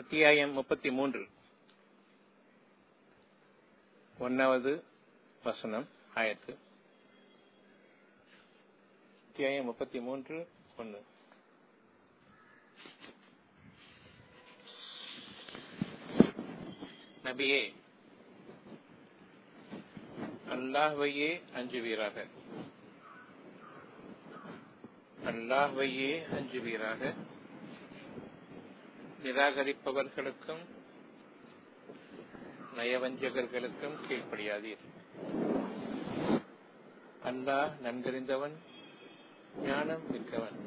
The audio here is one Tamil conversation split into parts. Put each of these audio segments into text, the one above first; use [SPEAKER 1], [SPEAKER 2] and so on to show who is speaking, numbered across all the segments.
[SPEAKER 1] அத்தியாயம் முப்பத்தி மூன்று ஒன்னாவது வசனம் ஆயத்து அத்தியாயம் முப்பத்தி மூன்று ஒன்னு நபியே அல்லாஹ்வையே அஞ்சுவீராக அல்லாஹ்வையே அஞ்சுவீராக நிராகரிப்பவர்களுக்கும் நயவஞ்சகர்களுக்கும் கீழ்ப்படியாதீர் அல்லாஹ் நன்கறிந்தவன் ஞானம் மிக்கவன்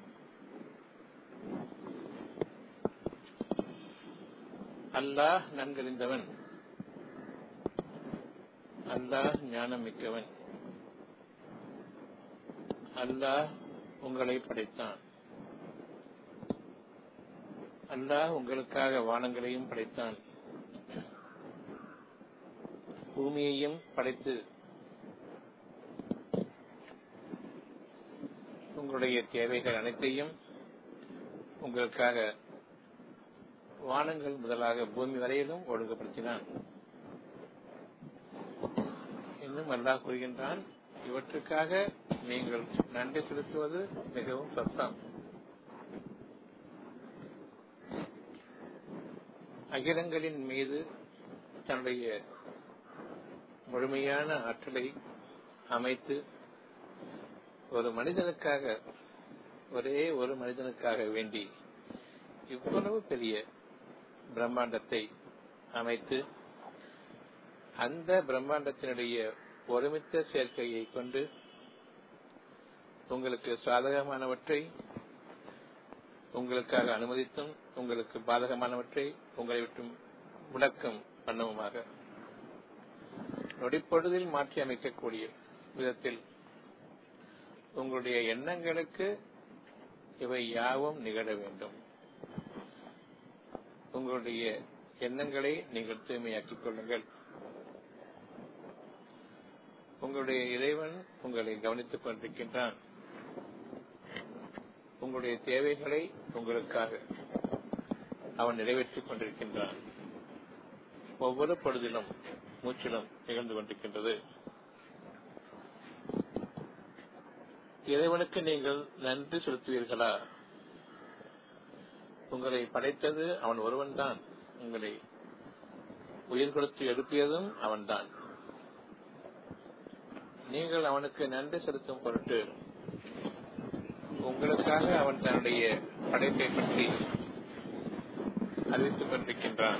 [SPEAKER 1] அல்லாஹ் நன்கறிந்தவன் அல்லாஹ் ஞானம் மிக்கவன் அல்லாஹ் உங்களை படைத்தான் அல்லாஹ் உங்களுக்காக வானங்களையும் படைத்தான் பூமியையும் படைத்து உங்களுடைய தேவைகள் அனைத்தையும் உங்களுக்காக வானங்கள் முதலாக பூமி வரையிலும் ஒழுங்குபடுத்தினான் இன்னும் அல்லாஹ் கூறுகின்றான் இவற்றுக்காக நீங்கள் நன்றி செலுத்துவது மிகவும் சத்தம் அகிலங்களின் மீது தன்னுடைய முழுமையான ஆற்றலை அமைத்து ஒரு மனிதனுக்காக ஒரே ஒரு மனிதனுக்காக வேண்டி இவ்வளவு பெரிய பிரம்மாண்டத்தை அமைத்து அந்த பிரம்மாண்டத்தினுடைய ஒருமித்த சேர்க்கையை கொண்டு உங்களுக்கு சாதகமானவற்றை உங்களுக்காக அனுமதித்தும் உங்களுக்கு பாதகமானவற்றை உங்களை விட்டும் முடக்கம் பண்ணவுமாக நொடிப்பொழுதில் மாற்றி அமைக்கக்கூடிய விதத்தில் உங்களுடைய எண்ணங்களுக்கு இவை யாவும் நிகழ வேண்டும் உங்களுடைய எண்ணங்களை நீங்கள் தூய்மையாக்கிக் கொள்ளுங்கள் உங்களுடைய இறைவன் உங்களை கவனித்துக் கொண்டிருக்கின்றான் உங்களுடைய தேவைகளை உங்களுக்காக அவன் நிறைவேற்றிக் கொண்டிருக்கின்றான் ஒவ்வொரு பொழுதிலும் மூச்சிலும் நிகழ்ந்து கொண்டிருக்கின்றது இறைவனுக்கு நீங்கள் நன்றி செலுத்துவீர்களா உங்களை படைத்தது அவன் ஒருவன்தான் உங்களை உயிர் கொடுத்து எழுப்பியதும் அவன்தான் நீங்கள் அவனுக்கு நன்றி செலுத்தும் பொருட்டு உங்களுக்காக அவன் தன்னுடைய படைப்பை பற்றி அறிவித்துக் கொண்டிருக்கின்றான்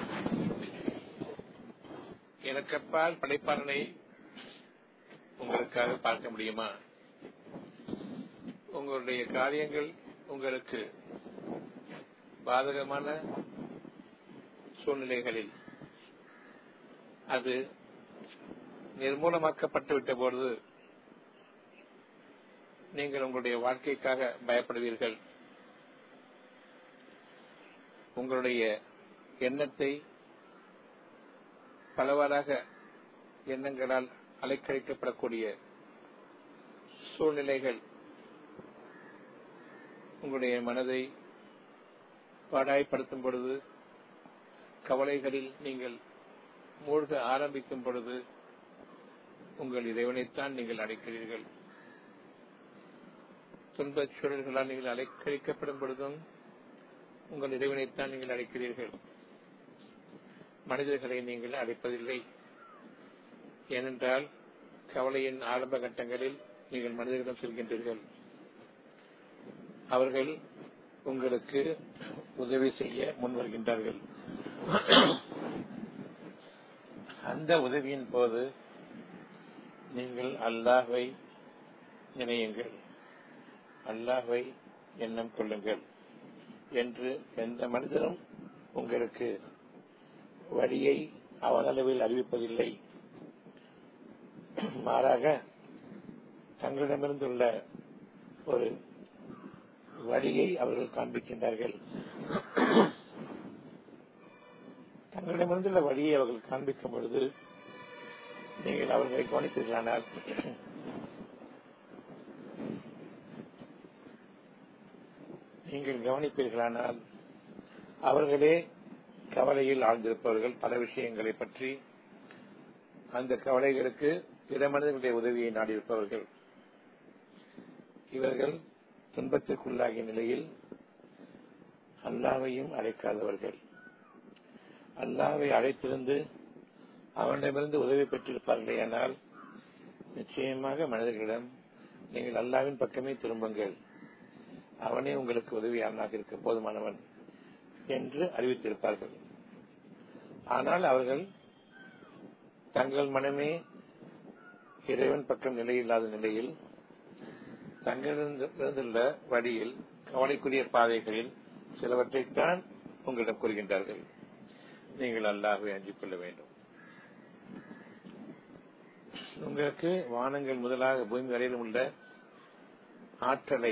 [SPEAKER 1] எனக்கப்பால் படைப்பாளனை உங்களுக்காக பார்க்க முடியுமா உங்களுடைய காரியங்கள் உங்களுக்கு பாதகமான சூழ்நிலைகளில் அது நிர்மூலமாக்கப்பட்டு விட்ட பொழுது நீங்கள் உங்களுடைய வாழ்க்கைக்காக பயப்படுவீர்கள் உங்களுடைய எண்ணத்தை பலவாறாக எண்ணங்களால் அலைக்கழிக்கப்படக்கூடிய சூழ்நிலைகள் உங்களுடைய மனதை பாடாய்ப்படுத்தும் பொழுது கவலைகளில் நீங்கள் மூழ்க ஆரம்பிக்கும் பொழுது உங்கள் இறைவனைத்தான் நீங்கள் அழைக்கிறீர்கள் துன்பச் சூழல்களால் நீங்கள் அலைக்கழிக்கப்படும் பொழுதும் உங்கள் இறைவனைத்தான் நீங்கள் அழைக்கிறீர்கள் மனிதர்களை நீங்கள் அழைப்பதில்லை ஏனென்றால் கவலையின் ஆரம்ப கட்டங்களில் நீங்கள் மனிதர்களிடம் செல்கின்றீர்கள் அவர்கள் உங்களுக்கு உதவி செய்ய முன் வருகின்றார்கள் அந்த உதவியின் போது நீங்கள் அல்லாஹை நினையுங்கள் அல்லாஹை எண்ணம் கொள்ளுங்கள் என்று எந்த மனிதரும் உங்களுக்கு வழியை அவனளவில் அறிவிப்பதில்லை மாறாக தங்களிடமிருந்துள்ள ஒரு வழியை அவர்கள் காண்பிக்கின்றார்கள் தங்களிடமிருந்துள்ள வழியை அவர்கள் காண்பிக்கும் பொழுது நீங்கள் அவர்களை கவனித்தீர்களானால் நீங்கள் கவனிப்பீர்களானால் அவர்களே கவலையில் ஆழ்ந்திருப்பவர்கள் பல விஷயங்களை பற்றி அந்த கவலைகளுக்கு பிற மனிதர்களுடைய உதவியை நாடியிருப்பவர்கள் இவர்கள் துன்பத்திற்குள்ளாகிய நிலையில் அல்லாவையும் அழைக்காதவர்கள் அல்லாவை அழைத்திருந்து அவனிடமிருந்து உதவி பெற்றிருப்பார்களே ஆனால் நிச்சயமாக மனிதர்களிடம் நீங்கள் அல்லாவின் பக்கமே திரும்புங்கள் அவனே உங்களுக்கு உதவியாளனாக இருக்க போதுமானவன் என்று அறிவித்திருப்பார்கள் ஆனால் அவர்கள் தங்கள் மனமே இறைவன் பக்கம் நிலையில்லாத நிலையில் தங்களிருந்துள்ள வழியில் கவலைக்குரிய பாதைகளில் சிலவற்றைத்தான் உங்களிடம் கூறுகின்றார்கள் நீங்கள் அல்லாஹை அஞ்சிக் கொள்ள வேண்டும் உங்களுக்கு வானங்கள் முதலாக பூமி வரையிலும் உள்ள ஆற்றலை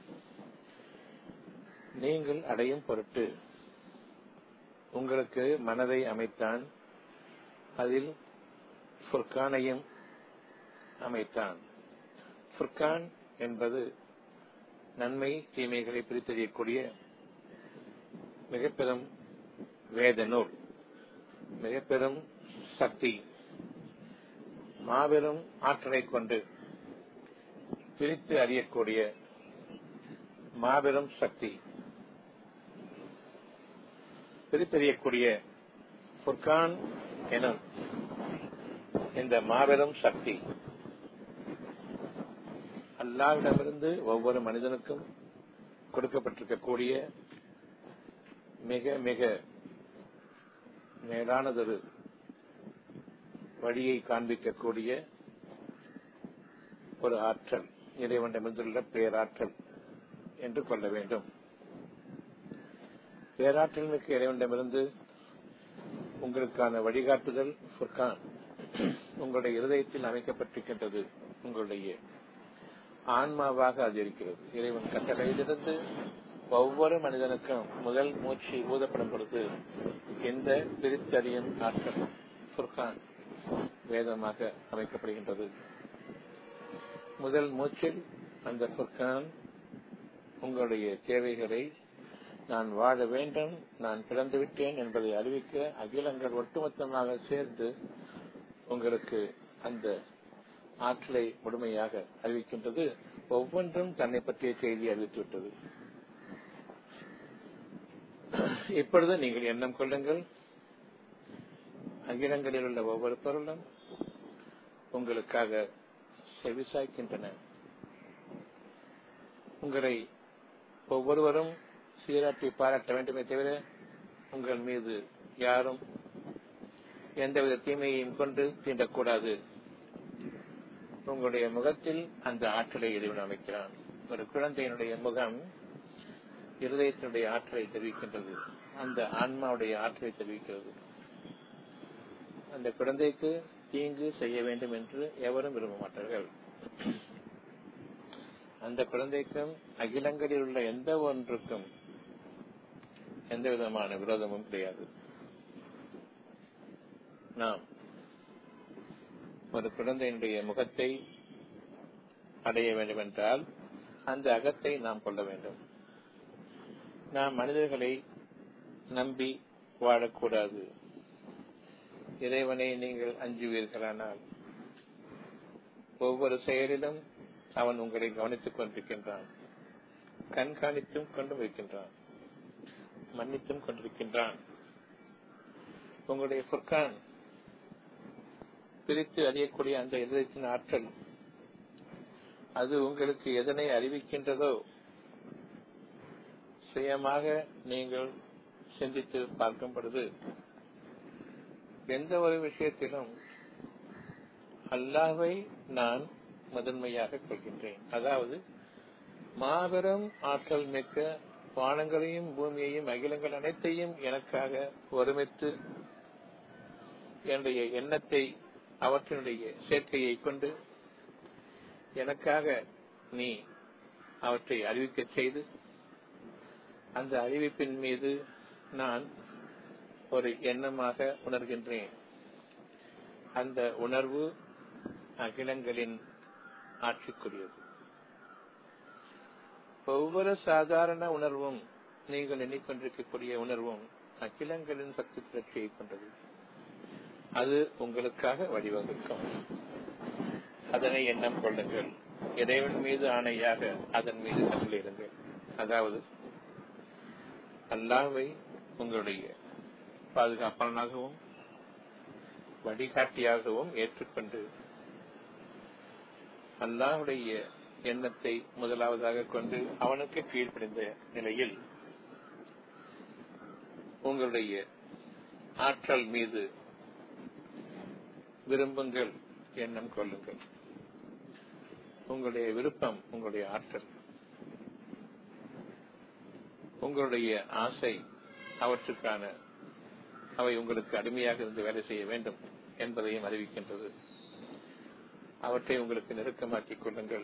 [SPEAKER 1] நீங்கள் அடையும் பொருட்டு உங்களுக்கு மனதை அமைத்தான் அதில் ஃபுர்கானையும் அமைத்தான் ஃபுர்கான் என்பது நன்மை தீமைகளை பிரித்தறியக்கூடிய மிக பெரும் வேத நூல் மிக பெரும் சக்தி மாபெரும் ஆற்றலை கொண்டு பிரித்து அறியக்கூடிய மாபெரும் சக்தி பிரித்தறியக்கூடிய ஃபுர்கான் எனும் இந்த மாபெரும் சக்தி அல்லாவிடமிருந்து ஒவ்வொரு மனிதனுக்கும் கொடுக்கப்பட்டிருக்கக்கூடிய மிக மிக மேலானதொரு வழியை காண்பிக்கக்கூடிய ஒரு ஆற்றல் இறைவனிடமிருந்துள்ள பேராற்றல் என்று கொள்ள வேண்டும் பேராற்றல் மிக்க இறைவனிடமிருந்து உங்களுக்கான வழிகாட்டுதல் ஃபுர்கான் உங்களுடைய இருதயத்தில் அமைக்கப்பட்டிருக்கின்றது உங்களுடைய ஆன்மாவாக அது இருக்கிறது இறைவன் கட்டளையிலிருந்து ஒவ்வொரு மனிதனுக்கும் முதல் மூச்சு ஊதப்படும் பொழுது இந்த பிரித்தறியும் ஆற்றல் ஃபுர்கான் வேதமாக அமைக்கப்படுகின்றது முதல் மூச்சில் அந்த ஃபுர்கான் உங்களுடைய தேவைகளை நான் வாழ வேண்டும் நான் பிறந்து விட்டேன் என்பதை அறிவிக்க அகிலங்கள் ஒட்டுமொத்தமாக சேர்ந்து உங்களுக்கு அந்த ஆற்றலை முழுமையாக அறிவிக்கின்றது ஒவ்வொன்றும் தன்னை பற்றிய செய்தி அறிவித்துவிட்டது இப்பொழுது நீங்கள் எண்ணம் கொள்ளுங்கள் அகிலங்களில் உள்ள ஒவ்வொரு பொருளும் உங்களுக்காக செவிசாய்க்கின்றன உங்களை ஒவ்வொருவரும் சீராட்டி பாராட்ட வேண்டுமே தவிர உங்கள் மீது யாரும் எந்தவித தீமையையும் கொண்டு தீண்டக்கூடாது உங்களுடைய முகத்தில் அந்த ஆற்றலை இறைவன் அமைக்கிறான் ஒரு குழந்தையினுடைய முகம் இருதயத்தினுடைய ஆற்றலை தெரிவிக்கின்றது அந்த ஆன்மாவுடைய ஆற்றலை தெரிவிக்கிறது அந்த குழந்தைக்கு தீங்கு செய்ய வேண்டும் என்று எவரும் விரும்ப மாட்டார்கள் அந்த குழந்தைக்கும் அகிலங்களில் உள்ள எந்த ஒன்றுக்கும் எந்த விதமான விரோதமும் கிடையாது நாம் ஒரு குழந்தையினுடைய முகத்தை அடைய வேண்டும் என்றால் அந்த அகத்தை நாம் கொள்ள வேண்டும் நாம் மனிதர்களை நம்பி வாழக்கூடாது இறைவனை நீங்கள் அஞ்சுவீர்களானால் ஒவ்வொரு செயலிலும் அவன் உங்களை கவனித்துக் கொண்டிருக்கின்றான் கண்காணித்தும் கொண்டு வைக்கின்றான் மன்னித்தும் கொண்டிருக்கின்றான் உங்களுடைய ஃபுர்கான் பிரித்து அறியக்கூடிய அந்த இதயத்தின் ஆற்றல் அது உங்களுக்கு எதனை அறிவிக்கின்றதோ சுயமாக நீங்கள் சிந்தித்து பார்க்கும் பொழுது எந்த ஒரு விஷயத்திலும் அல்லாவை நான் முதன்மையாக கொள்கின்றேன் அதாவது மாபெரும் ஆற்றல் மிக்க வானங்களையும் பூமியையும் அகிலங்கள் அனைத்தையும் எனக்காக ஒருமித்து என்னுடைய எண்ணத்தை அவற்றினுடைய சேர்க்கையை கொண்டு எனக்காக நீ அவற்றை அறிவிக்கச் செய்து அந்த அறிவிப்பின் மீது நான் ஒரு எண்ணமாக உணர்கின்றேன் அந்த உணர்வு அகிலங்களின் ஆட்சிக்குரியது ஒவ்வொரு சாதாரண உணர்வும் நீங்கள் எண்ணிக்கொண்டிருக்கக்கூடிய உணர்வும் அகிலங்களின் சக்தி திரட்சியை கொண்டது அது உங்களுக்காக வழிவகுக்கும் அதனை எண்ணம் கொள்ளுங்கள் இறைவன் மீது ஆணையாக அதன் மீது கட்டளையிடுங்கள் அதாவது அல்லாவை உங்களுடைய பாதுகாப்பாளனாகவும் வழிகாட்டியாகவும் ஏற்றுக்கொண்டு அல்லாஹுடைய எண்ணத்தை முதலாவதாக கொண்டு அவனுக்கு கீழ்ப்படிந்த நிலையில் உங்களுடைய ஆற்றல் மீது விரும்புங்கள் எண்ணம் கொள்ளுங்கள் உங்களுடைய விருப்பம் உங்களுடைய ஆற்றல் உங்களுடைய ஆசை அவற்றுக்கான அவை உங்களுக்கு அடிமையாக இருந்து வேலை செய்ய வேண்டும் என்பதையும் அறிவிக்கின்றது அவற்றை உங்களுக்கு நெருக்கமாக்கிக் கொள்ளுங்கள்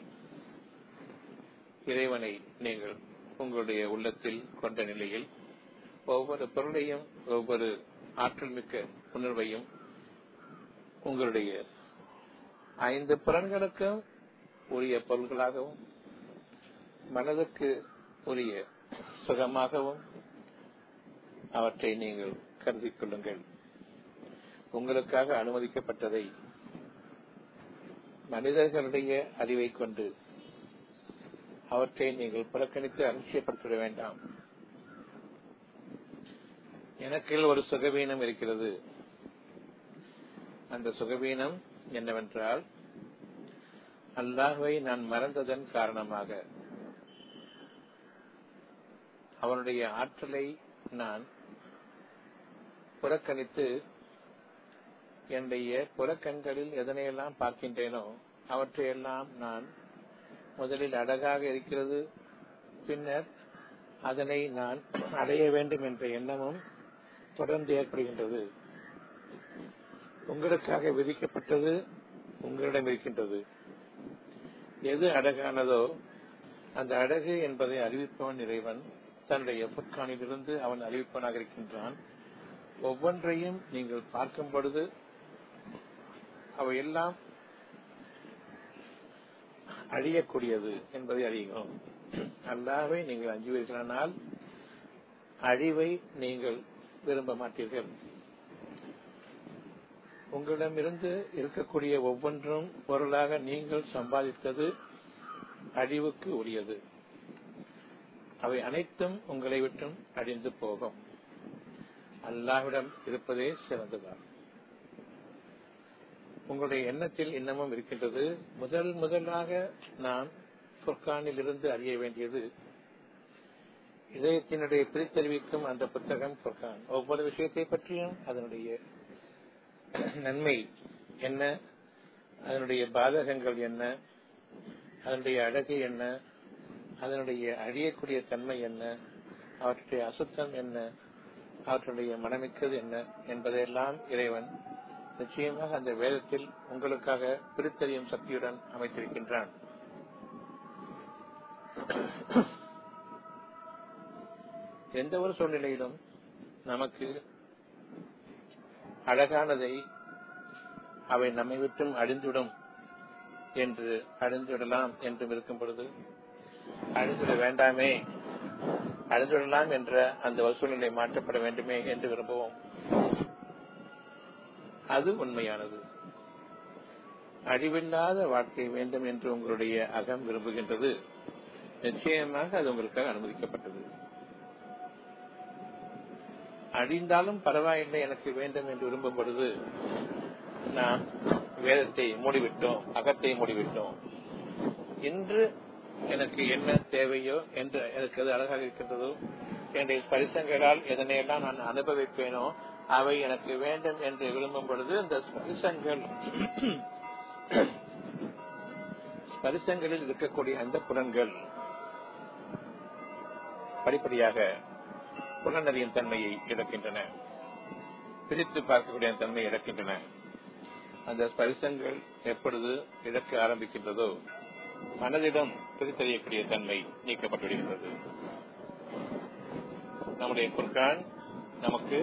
[SPEAKER 1] இறைவனை நீங்கள் உங்களுடைய உள்ளத்தில் கொண்ட நிலையில் ஒவ்வொரு பொருளையும் ஒவ்வொரு ஆற்றல் மிக்க உணர்வையும் உங்களுடைய ஐந்து புலன்களுக்கும் உரிய பொருள்களாகவும் மனதுக்கு உரிய சுகமாகவும் அவற்றை நீங்கள் கருதிக் கொள்ளுங்கள் உங்களுக்காக அனுமதிக்கப்பட்டதை மனிதர்களுடைய அறிவை கொண்டு அவற்றை நீங்கள் புறக்கணித்து அலட்சியப்படுத்திட வேண்டாம் எனக்கு ஒரு சுகவீனம் இருக்கிறது அந்த சுகவீனம் என்னவென்றால் அல்லாஹுவை நான் மறந்ததன் காரணமாக அவனுடைய ஆற்றலை நான் புறக்கணித்து என்னுடைய புறக்கண்களில் எதனையெல்லாம் பார்க்கின்றேனோ அவற்றையெல்லாம் நான் முதலில் அழகாக இருக்கிறது பின்னர் அதனை நான் அடைய வேண்டும் என்ற எண்ணமும் தொடர்ந்து ஏற்படுகின்றது உங்களுக்காக விதிக்கப்பட்டது உங்களிடம் இருக்கின்றது எது அழகானதோ அந்த அழகு என்பதை அறிவிப்பவன் இறைவன் தன்னுடைய புற்கானிலிருந்து அவன் அறிவிப்பவனாக இருக்கின்றான் ஒவ்வொன்றையும் நீங்கள் பார்க்கும் பொழுது அவையெல்லாம் அழியக்கூடியது என்பதை அறியுங்கள் அல்லாவை நீங்கள் அஞ்சுவீர்களானால் அழிவை நீங்கள் விரும்ப மாட்டீர்கள் உங்களிடமிருந்து இருக்கக்கூடிய ஒவ்வொன்றும் பொருளாக நீங்கள் சம்பாதித்தது அழிவுக்கு உரியது அவை அனைத்தும் உங்களை விட்டும் அழிந்து போகும் அல்லாவிடம் இருப்பதே சிறந்ததாகும் உங்களுடைய எண்ணத்தில் இன்னமும் இருக்கின்றது முதல் முதலாக நாம் புர்கானில் இருந்து அறிய வேண்டியது இதயத்தினுடைய பிரித்தறிவிக்கும் அந்த புத்தகம் புர்கான் ஒவ்வொரு விஷயத்தை பற்றியும் அதனுடைய நன்மை என்ன அதனுடைய பாதகங்கள் என்ன அதனுடைய அழகு என்ன அதனுடைய அழியக்கூடிய தன்மை என்ன அவற்றுடைய அசுத்தம் என்ன அவற்றுடைய மனமிக்கது என்ன என்பதையெல்லாம் இறைவன் நிச்சயமாக அந்த வேதத்தில் உங்களுக்காக பிரித்தறியும் சக்தியுடன் அமைத்திருக்கின்றான் எந்த ஒரு சூழ்நிலையிலும் நமக்கு அழகானதை அவை நம்மை விட்டும் அழிந்துவிடும் என்று அழிந்துவிடலாம் என்றும் இருக்கும் பொழுது அழிந்துவிட வேண்டாமே அழிந்துவிடலாம் என்ற அந்த வசூல்நிலை மாற்றப்பட வேண்டுமே என்று விரும்புவோம் அது உண்மையானது அழிவில்லாத வாழ்க்கை வேண்டும் என்று உங்களுடைய அகம் விரும்புகின்றது நிச்சயமாக அது உங்களுக்காக அனுமதிக்கப்பட்டது அழிந்தாலும் பரவாயில்லை எனக்கு வேண்டும் என்று விரும்பும் பொழுது நாம் வேதத்தை மூடிவிட்டோம் அகத்தை மூடிவிட்டோம் இன்று எனக்கு என்ன தேவையோ என்று எனக்கு எது அழகாக இருக்கின்றதோ என்னுடைய ஸ்பரிசங்களால் எதனையெல்லாம் நான் அனுபவிப்பேனோ அவை எனக்கு வேண்டும் என்று விரும்பும் பொழுது இந்த ஸ்பரிசங்கள் ஸ்பரிசங்களில் இருக்கக்கூடிய அந்த புலன்கள் படிப்படியாக புலனறியும் தன்மையை இழக்கின்றன பிரித்து பார்க்கக்கூடிய தன்மையை இழக்கின்றன அந்த ஸ்பரிசங்கள் எப்பொழுது இழக்க ஆரம்பிக்கின்றதோ மனதிடம் பிரித்தறியக்கூடிய தன்மை நீக்கப்பட்டுவிடுகின்றது நம்முடைய குர்கான் நமக்கு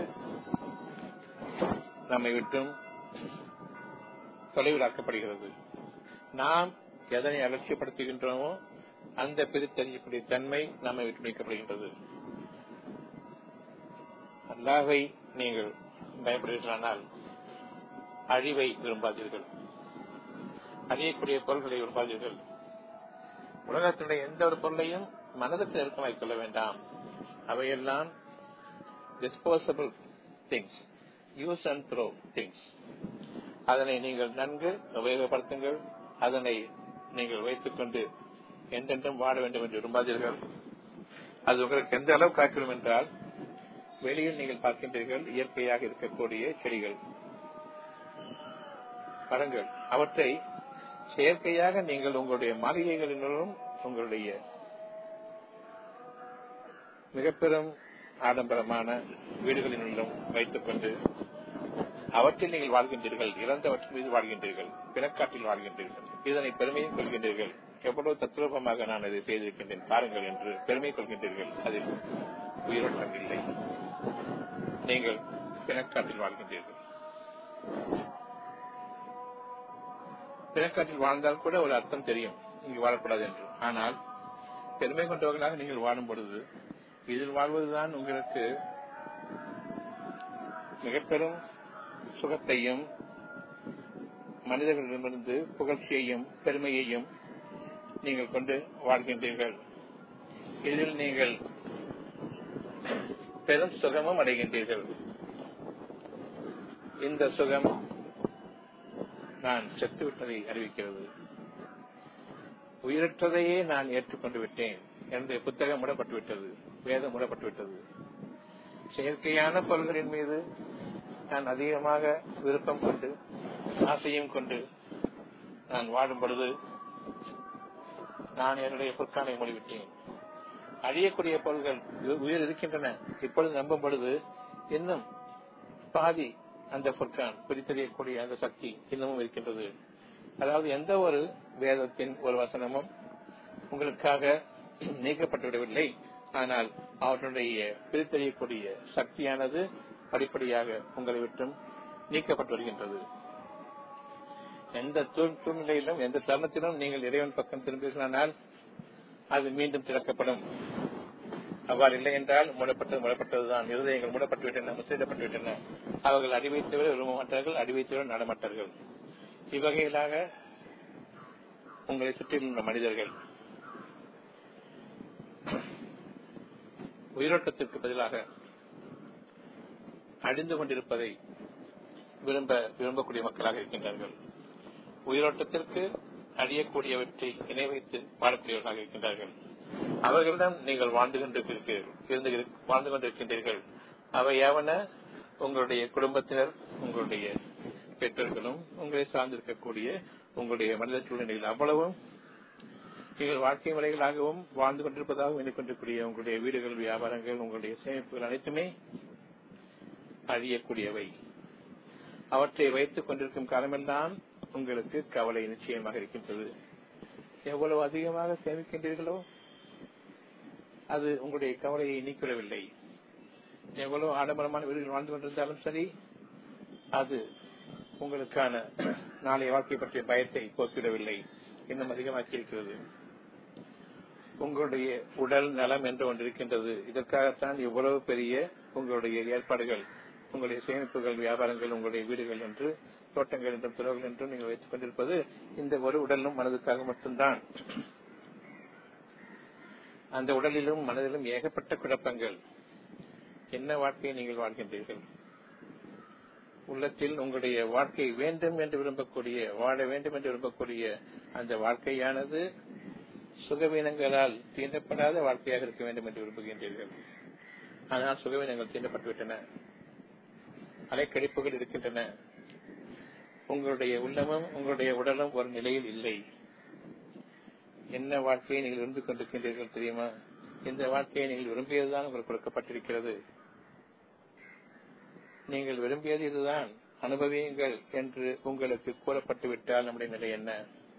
[SPEAKER 1] நம்மை விட்டும் தொலைவிலாக்கப்படுகிறது நாம் எதனை அலட்சியப்படுத்துகின்றோமோ அந்த பிரித்தறியக்கூடிய தன்மை நம்மை விட்டு நீக்கப்படுகின்றது அல்லாஹை நீங்கள் பயப்படுகிறானால் அழிவை விரும்பாதீர்கள் அழியக்கூடிய பொருள்களை விரும்பாதீர்கள் உலகத்தினுடைய எந்த ஒரு பொருளையும் மனதுக்கு நெருக்கமாய் கொள்ள வேண்டாம் அவையெல்லாம் disposable things use and throw things அதனை நீங்கள் நன்கு உபயோகப்படுத்துங்கள் அதனை நீங்கள் வைத்துக் கொண்டு என்றென்றும் வாழ வேண்டும் என்று விரும்பாதீர்கள் அது உங்களுக்கு எந்த அளவு காக்கிடும் என்றால் வெளியில் நீங்கள் பார்க்கின்றீர்கள் இயற்கையாக இருக்கக்கூடிய செடிகள் மரங்கள் அவற்றை செயற்கையாக நீங்கள் உங்களுடைய மாளிகைகளிலும் உங்களுடைய மிக பெரும் ஆடம்பரமான வீடுகளினுள்ளும் வைத்துக் கொண்டு அவற்றில் நீங்கள் வாழ்கின்றீர்கள் இறந்தவற்றின் மீது வாழ்கின்றீர்கள் பிறக்காட்டில் வாழ்கின்றீர்கள் இதனை பெருமையும் கொள்கின்றீர்கள் எவ்வளவு தத்ரூபமாக நான் இதை செய்திருக்கின்றேன் பாருங்கள் என்று பெருமை கொள்கின்றீர்கள் அதில் உயிரோட்டம் இல்லை நீங்கள் பிணக்காட்டில் வாழ்கின்றீர்கள் பிணக்காட்டில் வாழ்ந்தால் கூட ஒரு அர்த்தம் தெரியும் இங்கு வாழக்கூடாது என்று ஆனால் பெருமை கொண்டவர்களாக நீங்கள் வாழும் பொழுது இதில் வாழ்வதுதான் உங்களுக்கு மிக பெரும் சுகத்தையும் மனிதர்களிடமிருந்து புகழ்ச்சியையும் பெருமையையும் நீங்கள் கொண்டு வாழ்கின்றீர்கள் இதில் நீங்கள் பெரும் சுகமும் அடைகின்றீர்கள் இந்த சுகம் நான் செத்துவிட்டதை அறிவிக்கிறது உயிரற்றதையே நான் ஏற்றுக்கொண்டு விட்டேன் என்னுடைய புத்தகம் மூடப்பட்டு விட்டது வேதம் மூடப்பட்டு விட்டது செயற்கையான பொருள்களின் மீது நான் அதிகமாக விருப்பம் கொண்டு ஆசையும் கொண்டு நான் வாழும் பொழுது நான் என்னுடைய பொற்கானை மூடிவிட்டேன் அழியக்கூடிய பொருள்கள் உயிர் இருக்கின்றன இப்பொழுது நம்பும் பொழுது இன்னும் பாதி அந்த பொற்கான் பிரித்தறியக்கூடிய அந்த சக்தி இன்னமும் இருக்கின்றது அதாவது எந்த ஒரு வேதத்தின் ஒரு வசனமும் உங்களுக்காக நீக்கப்பட்டுவிடவில்லை ஆனால் அவர்களுடைய பிரித்தறியக்கூடிய சக்தியானது படிப்படியாக உங்களை விட்டும் நீக்கப்பட்டு வருகின்றது எந்த சூழ்நிலையிலும் எந்த தருணத்திலும் நீங்கள் இறைவன் பக்கம் திரும்புகிறானால் அது மீண்டும் திறக்கப்படும் அவ்வாறு இல்லை என்றால் மூடப்பட்டது மூடப்பட்டதுதான் இருதயங்கள் மூடப்பட்டு விட்டன முசைடப்பட்டு விட்டன அவர்கள் அடிவைத்தவரை விரும்ப மாட்டார்கள் அடிவைத்தவரை நடமாட்டார்கள் இவ்வகையிலாக உங்களை சுற்றியுள்ள மனிதர்கள் உயிரோட்டத்திற்கு பதிலாக அழிந்து கொண்டிருப்பதை விரும்ப விரும்பக்கூடிய மக்களாக இருக்கின்றார்கள் உயிரோட்டத்திற்கு அழியக்கூடியவற்றை இணை வைத்து வாழக்கூடியவர்களாக இருக்கின்றார்கள் அவர்களிடம் நீங்கள் வாழ்ந்து கொண்டிருக்கிறீர்கள் வாழ்ந்து கொண்டிருக்கின்றீர்கள் அவை யாவன உங்களுடைய குடும்பத்தினர் உங்களுடைய பெற்றோர்களும் உங்களை சார்ந்திருக்கக்கூடிய உங்களுடைய மனித சூழ்நிலைகள் அவ்வளவும் நீங்கள் வாழ்க்கை முறைகளாகவும் வாழ்ந்து கொண்டிருப்பதாகவும் எண்ணிக்கொண்டிருக்கூடிய உங்களுடைய வீடுகள் வியாபாரங்கள் உங்களுடைய சேமிப்புகள் அனைத்துமே அழியக்கூடியவை அவற்றை வைத்துக் கொண்டிருக்கும் காலமெல்லாம் உங்களுக்கு கவலை நிச்சயமாக இருக்கின்றது எவ்வளவு அதிகமாக சேமிக்கின்றீர்களோ அது உங்களுடைய கவலையை நீக்கிவிடவில்லை எவ்வளவு ஆடம்பரமான வீடுகள் வாழ்ந்து கொண்டிருந்தாலும் சரி அது உங்களுக்கான நாளைய வாழ்க்கை பற்றிய பயத்தை போக்கிவிடவில்லை இன்னும் அதிகமாக்கி இருக்கிறது உங்களுடைய உடல் நலம் என்று ஒன்று இருக்கின்றது இதற்காகத்தான் இவ்வளவு பெரிய உங்களுடைய ஏற்பாடுகள் உங்களுடைய சேமிப்புகள் வியாபாரங்கள் உங்களுடைய வீடுகள் என்று தோட்டங்கள் என்றும் துறவுகள் என்றும் நீங்கள் வைத்துக் கொண்டிருப்பது இந்த ஒரு உடலும் மனதுக்காக மட்டும்தான் அந்த உடலிலும் மனதிலும் ஏகப்பட்ட குழப்பங்கள் என்ன வாழ்க்கையை நீங்கள் வாழ்கின்றீர்கள் உள்ளத்தில் உங்களுடைய வாழ்க்கை வேண்டும் என்று விரும்பக்கூடிய வாழ வேண்டும் என்று விரும்பக்கூடிய அந்த வாழ்க்கையானது சுகவீனங்களால் தீண்டப்படாத வாழ்க்கையாக இருக்க வேண்டும் என்று விரும்புகின்றீர்கள் ஆனால் சுகவீனங்கள் தீண்டப்பட்டுவிட்டன அலைக்கழிப்புகள் இருக்கின்றன உங்களுடைய உள்ளமும் உங்களுடைய உடலும் ஒரு நிலையில் இல்லை என்ன வாழ்க்கையை நீங்கள் விரும்பிக் கொண்டிருக்கின்றீர்கள் தெரியுமா இந்த வாழ்க்கையை நீங்கள் விரும்பியதுதான் உங்களுக்கு கொடுக்கப்பட்டிருக்கிறது நீங்கள் விரும்பியது இதுதான் அனுபவியுங்கள் என்று உங்களுக்கு கூறப்பட்டு விட்டால் நம்முடைய நிலை என்ன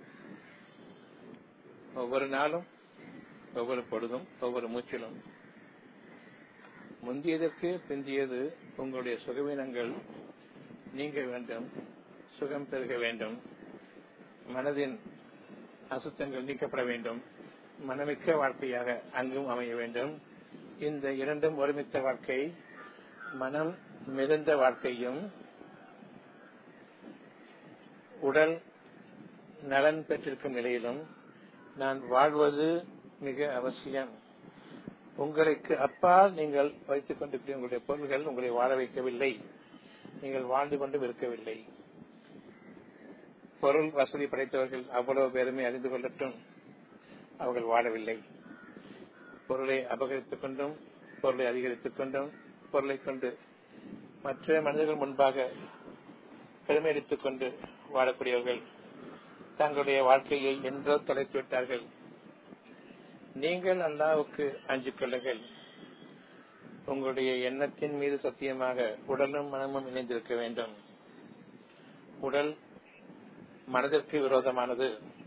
[SPEAKER 1] ஒவ்வொரு நாளும் ஒவ்வொரு பொழுதும் ஒவ்வொரு மூச்சிலும் முந்தியதற்கு பிந்தியது உங்களுடைய சுகவீனங்கள் நீங்க வேண்டும் சுகம் பெருக வேண்டும் மனதின் அசுத்தங்கள் நீக்கப்பட வேண்டும் மனமிக்க வாழ்க்கையாக அங்கும் அமைய வேண்டும் இந்த இரண்டும் ஒருமித்த வாழ்க்கை மனம் மிகுந்த வாழ்க்கையும் உடல் நலன் பெற்றிருக்கும் நிலையிலும் நான் வாழ்வது மிக அவசியம் உங்களுக்கு அப்பால் நீங்கள் வைத்துக் கொண்டிருக்கிற உங்களுடைய பொருள்கள் உங்களை வாழ வைக்கவில்லை நீங்கள் வாழ்ந்து கொண்டும் இருக்கவில்லை பொருள் வசதி படைத்தவர்கள் அவ்வளவு பேருமே அறிந்து கொள்ளட்டும் அவர்கள் வாழவில்லை பொருளை அபகரித்துக் கொண்டும் பொருளை அதிகரித்துக் கொண்டும் பொருளை கொண்டு மற்ற மனிதர்கள் முன்பாக பெருமை அடித்துக் கொண்டு வாழக்கூடியவர்கள் தங்களுடைய வாழ்க்கையை என்றோ தொலைத்து விட்டார்கள் நீங்கள் அல்லாவுக்கு அஞ்சு கொள்ளுங்கள் உங்களுடைய எண்ணத்தின் மீது சத்தியமாக உடலும் மனமும் இணைந்திருக்க வேண்டும் உடல் மனதிற்கு விரோதமானது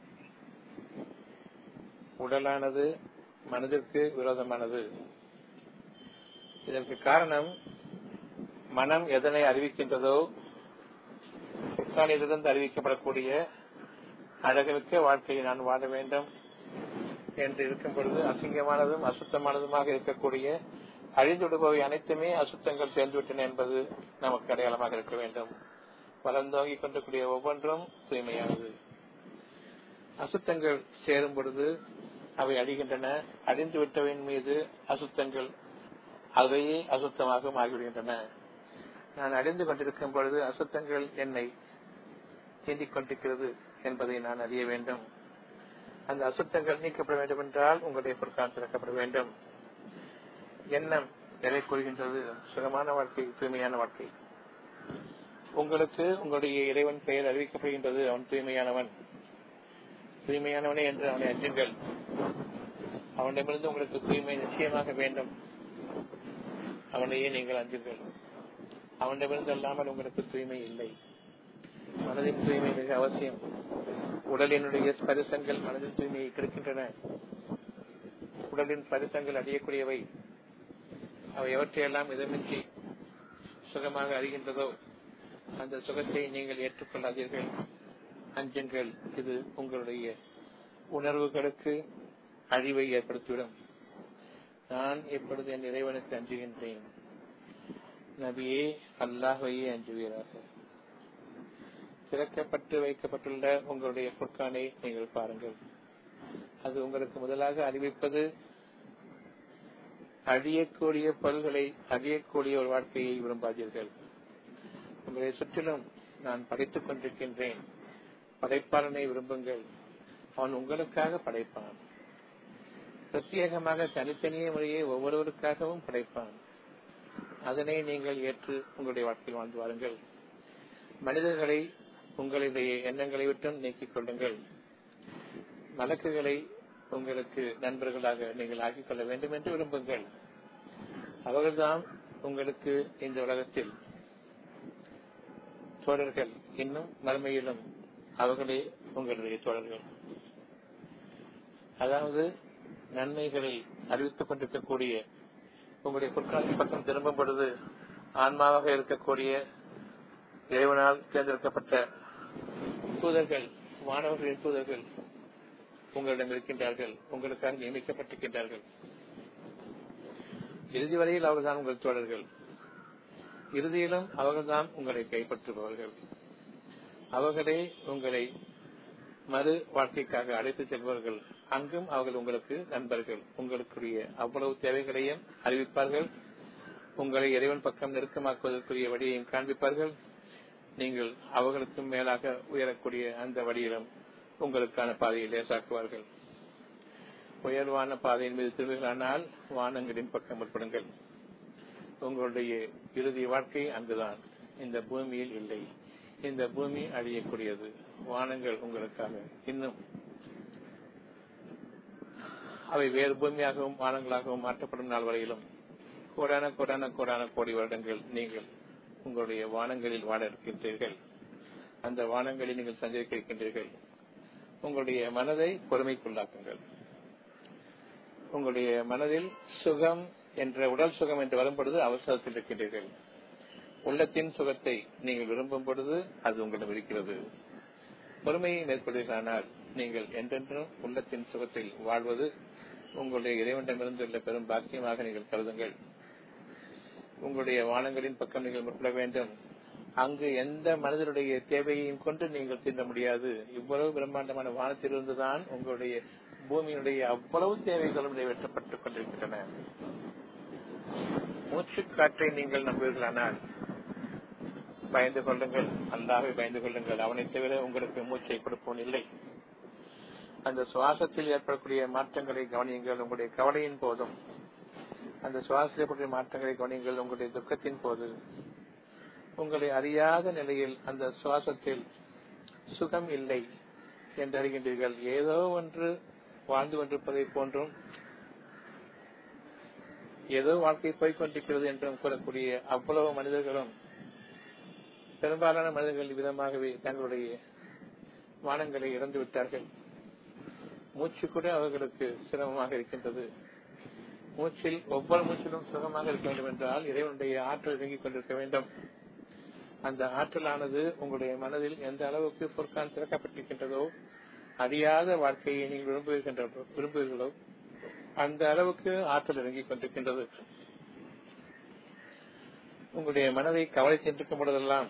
[SPEAKER 1] உடலானது மனதிற்கு விரோதமானது இதற்கு காரணம் மனம் எதனை அறிவிக்கின்றதோ புத்தானிலிருந்து அறிவிக்கப்படக்கூடிய அழகுமிக்க வாழ்க்கையை நான் வாழ வேண்டும் என்று இருக்கும் பொழுது அசிங்கமானதும் அசுத்தமானதுமாக இருக்கக்கூடிய அழிந்துவிடுபவை அனைத்துமே அசுத்தங்கள் சேர்ந்துவிட்டன என்பது நமக்கு அடையாளமாக இருக்க வேண்டும் வளர்ந்தோங்கிக் கொண்டிருக்கூடிய ஒவ்வொன்றும் தூய்மையானது அசுத்தங்கள் சேரும் பொழுது அவை அழிகின்றன அழிந்து விட்டவின் மீது அசுத்தங்கள் அவையே அசுத்தமாக மாறிவிடுகின்றன நான் அழிந்து கொண்டிருக்கும் பொழுது அசுத்தங்கள் என்னை தீண்டிக் கொண்டிருக்கிறது என்பதை நான் அறிய வேண்டும் அந்த அசுத்தங்கள் நீக்கப்பட வேண்டும் என்றால் உங்களுடைய பொருட்கால் திறக்கப்பட வேண்டும் எண்ணம் எதை கூறுகின்றது சுகமான வாழ்க்கை தூய்மையான வாழ்க்கை உங்களுக்கு உங்களுடைய இறைவன் பெயர் அறிவிக்கப்படுகின்றது அவன் தூய்மையானவன் தூய்மையானவனே என்று அவனை அஞ்சுங்கள் அவனிடமிருந்து உங்களுக்கு தூய்மை நிச்சயமாக வேண்டும் அவனையே நீங்கள் அஞ்சுங்கள் அவனிடமிருந்து அல்லாமல் உங்களுக்கு தூய்மை இல்லை மனதின் தூய்மை மிக அவசியம் உடலினுடைய ஸ்பரிசங்கள் மனதின் தூய்மையை கிடைக்கின்றன உடலின் ஸ்பரிசங்கள் அடையக்கூடியவை அவை எவற்றையெல்லாம் இதமின்றி சுகமாக அறிகின்றதோ அந்த சுகத்தை நீங்கள் ஏற்றுக்கொள்ளாதீர்கள் அஞ்சுங்கள் இது உங்களுடைய உணர்வுகளுக்கு அழிவை ஏற்படுத்திவிடும் நான் இப்பொழுது என் இறைவனுக்கு அஞ்சுகின்றேன் நபியே அல்லாஹையே அஞ்சுவீராக திறக்கப்பட்டு வைக்கப்பட்டுள்ள உங்களுடைய பொற்கானை நீங்கள் பாருங்கள் அது உங்களுக்கு முதலாக அறிவிப்பது அழியக்கூடிய பொருள்களை அழியக்கூடிய ஒரு வாழ்க்கையை விரும்பாதீர்கள் உங்களை சுற்றிலும் நான் படைத்துக் கொண்டிருக்கின்றேன் படைப்பாளனை விரும்புங்கள் அவன் உங்களுக்காக படைப்பான் பிரத்யேகமாக தனித்தனிய முறையை ஒவ்வொருவருக்காகவும் படைப்பான் அதனை நீங்கள் ஏற்று உங்களுடைய வாழ்க்கையில் வாழ்ந்து வாருங்கள் மனிதர்களை உங்களுடைய எண்ணங்களை விட்டும் நீக்கிக் கொள்ளுங்கள் மலக்குகளை உங்களுக்கு நண்பர்களாக நீங்கள் ஆக்கிக் கொள்ள வேண்டும் என்று விரும்புங்கள் அவர்கள்தான் உங்களுக்கு இந்த உலகத்தில் தோழர்கள் இன்னும் மறுமையிலும் அவர்களே உங்களுடைய தோழர்கள் அதாவது நன்மைகளை அறிவித்துக் கொண்டிருக்கக்கூடிய உங்களுடைய பொற்காலத்தின் பக்கம் திரும்பும் பொழுது ஆன்மாவாக இருக்கக்கூடிய இறைவனால் தேர்ந்தெடுக்கப்பட்ட தூதர்கள் மாணவர்களின் தூதர்கள் உங்களிடம் இருக்கின்றார்கள் உங்களுக்காக நியமிக்கப்பட்டிருக்கின்றார்கள் இறுதி வரையில் அவர்கள்தான் உங்கள் தோழர்கள் இறுதியிலும் அவர்கள்தான் உங்களை கைப்பற்றுபவர்கள் அவர்களே உங்களை மறு வாழ்க்கைக்காக அழைத்து செல்பவர்கள் அங்கும் அவர்கள் உங்களுக்கு நண்பர்கள் உங்களுக்குரிய அவ்வளவு தேவைகளையும் அறிவிப்பார்கள் உங்களை இறைவன் பக்கம் நெருக்கமாக்குவதற்குரிய வழியையும் காண்பிப்பார்கள் நீங்கள் அவர்களுக்கும் மேலாக உயரக்கூடிய அந்த வழியிலும் உங்களுக்கான பாதையை லேசாக்குவார்கள் உயர்வான பாதையின் மீது திரும்புகிறானால் வானங்களின் பக்கம் முற்படுங்கள் உங்களுடைய இறுதி வாழ்க்கை அங்குதான் இந்த பூமியில் இல்லை இந்த பூமி அழியக்கூடியது வானங்கள் உங்களுக்காக இன்னும் அவை வேறு பூமியாகவும் வானங்களாகவும் மாற்றப்படும் நாள் வரையிலும் கோடான கோடான கோடான கோடி வருடங்கள் நீங்கள் உங்களுடைய வானங்களில் வாழ இருக்கின்றீர்கள் அந்த வானங்களில் நீங்கள் சஞ்சரிக்க இருக்கின்றீர்கள் உங்களுடைய மனதை பொறுமைக்குள்ளாக்குங்கள் உங்களுடைய மனதில் சுகம் என்ற உடல் சுகம் என்று வரும் பொழுது அவசரத்தில் இருக்கின்றீர்கள் உள்ளத்தின் சுகத்தை நீங்கள் விரும்பும் பொழுது அது உங்களிடம் இருக்கிறது பொறுமையை மேற்கொள்வீர்களானால் நீங்கள் என்றென்றும் உள்ளத்தின் சுகத்தில் வாழ்வது உங்களுடைய இறைவனிடமிருந்துள்ள பெரும் பாக்கியமாக நீங்கள் கருதுங்கள் உங்களுடைய வானங்களின் பக்கம் நீங்கள் முற்பட வேண்டும் அங்கு எந்த மனிதனுடைய தேவையையும் கொண்டு நீங்கள் தீர்ந்த முடியாது இவ்வளவு பிரம்மாண்டமான வானத்திலிருந்துதான் உங்களுடைய பூமியினுடைய அவ்வளவு தேவைகளும் நிறைவேற்றப்பட்டுக் கொண்டிருக்கின்றன மூச்சு காற்றை நீங்கள் நம்புவீர்களானால் பயந்து கொள்ளுங்கள் அல்லாவை பயந்து கொள்ளுங்கள் அவனை தவிர உங்களுக்கு மூச்சை கொடுப்பவன் இல்லை அந்த சுவாசத்தில் ஏற்படக்கூடிய மாற்றங்களை கவனியுங்கள் உங்களுடைய கவலையின் போதும் அந்த சுவாசத்தில் ஏற்படக்கூடிய மாற்றங்களை கவனியுங்கள் உங்களுடைய துக்கத்தின் போது உங்களை அறியாத நிலையில் அந்த சுவாசத்தில் சுகம் இல்லை என்று அறிகின்றீர்கள் ஏதோ ஒன்று வாழ்ந்து கொண்டிருப்பதை போன்றும் ஏதோ வாழ்க்கை போய்கொண்டிருக்கிறது என்றும் கூறக்கூடிய அவ்வளவு மனிதர்களும் பெரும்பாலான மனிதர்கள் விதமாகவே தங்களுடைய வானங்களை இழந்து விட்டார்கள் மூச்சு கூட அவர்களுக்கு சிரமமாக இருக்கின்றது மூச்சில் ஒவ்வொரு மூச்சிலும் சுகமாக இருக்க வேண்டும் என்றால் இறைவனுடைய ஆற்றல் இறங்கிக் கொண்டிருக்க வேண்டும் அந்த ஆற்றலானது உங்களுடைய மனதில் எந்த அளவுக்கு பொற்கான் திறக்கப்பட்டிருக்கின்றதோ அறியாத வாழ்க்கையை நீங்கள் விரும்புகின்ற விரும்புகிறீர்களோ அந்த அளவுக்கு ஆற்றல் இறங்கிக் கொண்டிருக்கின்றது உங்களுடைய மனதை கவலை சென்றிருக்கும் பொழுதெல்லாம்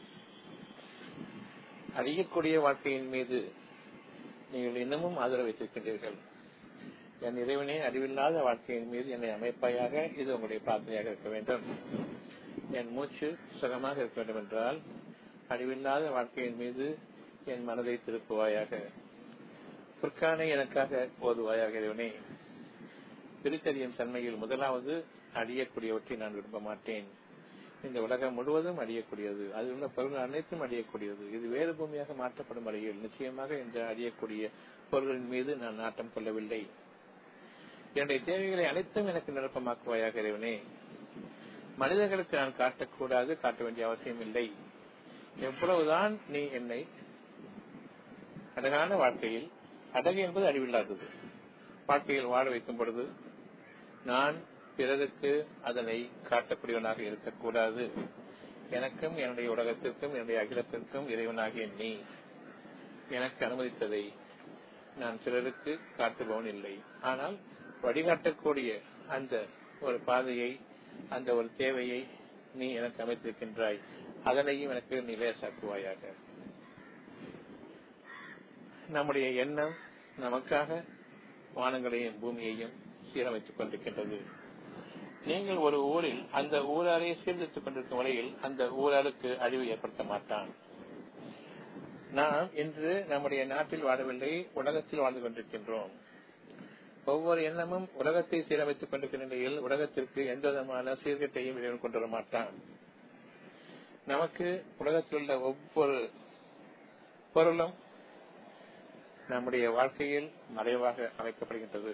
[SPEAKER 1] அறியக்கூடிய வாழ்க்கையின் மீது நீங்கள் இன்னமும் ஆதரவு வைத்திருக்கின்றீர்கள் என் இறைவனே அறிவில்லாத வாழ்க்கையின் மீது என்னை அமைப்பாயாக இது உங்களுடைய பிரார்த்தனையாக இருக்க வேண்டும் என் மூச்சு சுகமாக இருக்க வேண்டும் என்றால் அறிவில்லாத வாழ்க்கையின் மீது என் மனதை திருப்புவாயாக புற்கானை எனக்காக ஓதுவாயாக இறைவனே பிரித்தறியும் தன்மையில் முதலாவது அழியக்கூடியவற்றை நான் விரும்ப மாட்டேன் இந்த உலகம் முழுவதும் அழியக்கூடியது அதில் உள்ள பொருள்கள் அனைத்தும் அழியக்கூடியது இது வேறு பூமியாக மாற்றப்படும் வரையில் நிச்சயமாக இந்த அழியக்கூடிய பொருள்களின் மீது நான் நாட்டம் கொள்ளவில்லை என்னுடைய தேவைகளை அனைத்தும் எனக்கு நிரப்பமாக்குவாயாக இறைவனே மனிதர்களுக்கு நான் காட்டக்கூடாது காட்ட வேண்டிய அவசியம் இல்லை எவ்வளவுதான் நீ என்னை அழகான வாழ்க்கையில் அழகு என்பது அறிவில்லாதது வாழ்க்கையில் வாழ வைக்கும் பொழுது நான் பிறருக்கு அதனை காட்டக்கூடியவனாக இருக்கக்கூடாது எனக்கும் என்னுடைய உலகத்திற்கும் என்னுடைய அகிலத்திற்கும் இறைவனாகிய நீ எனக்கு அனுமதித்ததை நான் பிறருக்கு காட்டுபவன் இல்லை ஆனால் வழிகாட்டக்கூடிய அந்த ஒரு பாதையை அந்த ஒரு தேவையை நீ எனக்கு அமைத்திருக்கின்றாய் அதனையும் எனக்கு நிலையசாக்குவாயாக நம்முடைய எண்ணம் நமக்காக வானங்களையும் பூமியையும் சீரமைத்துக் கொண்டிருக்கின்றது நீங்கள் ஒரு ஊரில் அந்த ஊராரை சீர்திருத்திக் கொண்டிருக்கும் வரையில் அந்த ஊராருக்கு அழிவு ஏற்படுத்த மாட்டான் நாம் இன்று நம்முடைய நாட்டில் வாழவில்லை உலகத்தில் வாழ்ந்து கொண்டிருக்கின்றோம் ஒவ்வொரு எண்ணமும் உலகத்தை சீரமைத்துக் கொண்டிருக்கிற நிலையில் உலகத்திற்கு எந்த விதமான சீர்கட்டையும் இறைவன் கொண்டு வர மாட்டான் நமக்கு உலகத்தில் உள்ள ஒவ்வொரு பொருளும் நம்முடைய வாழ்க்கையில் மறைவாக அமைக்கப்படுகின்றது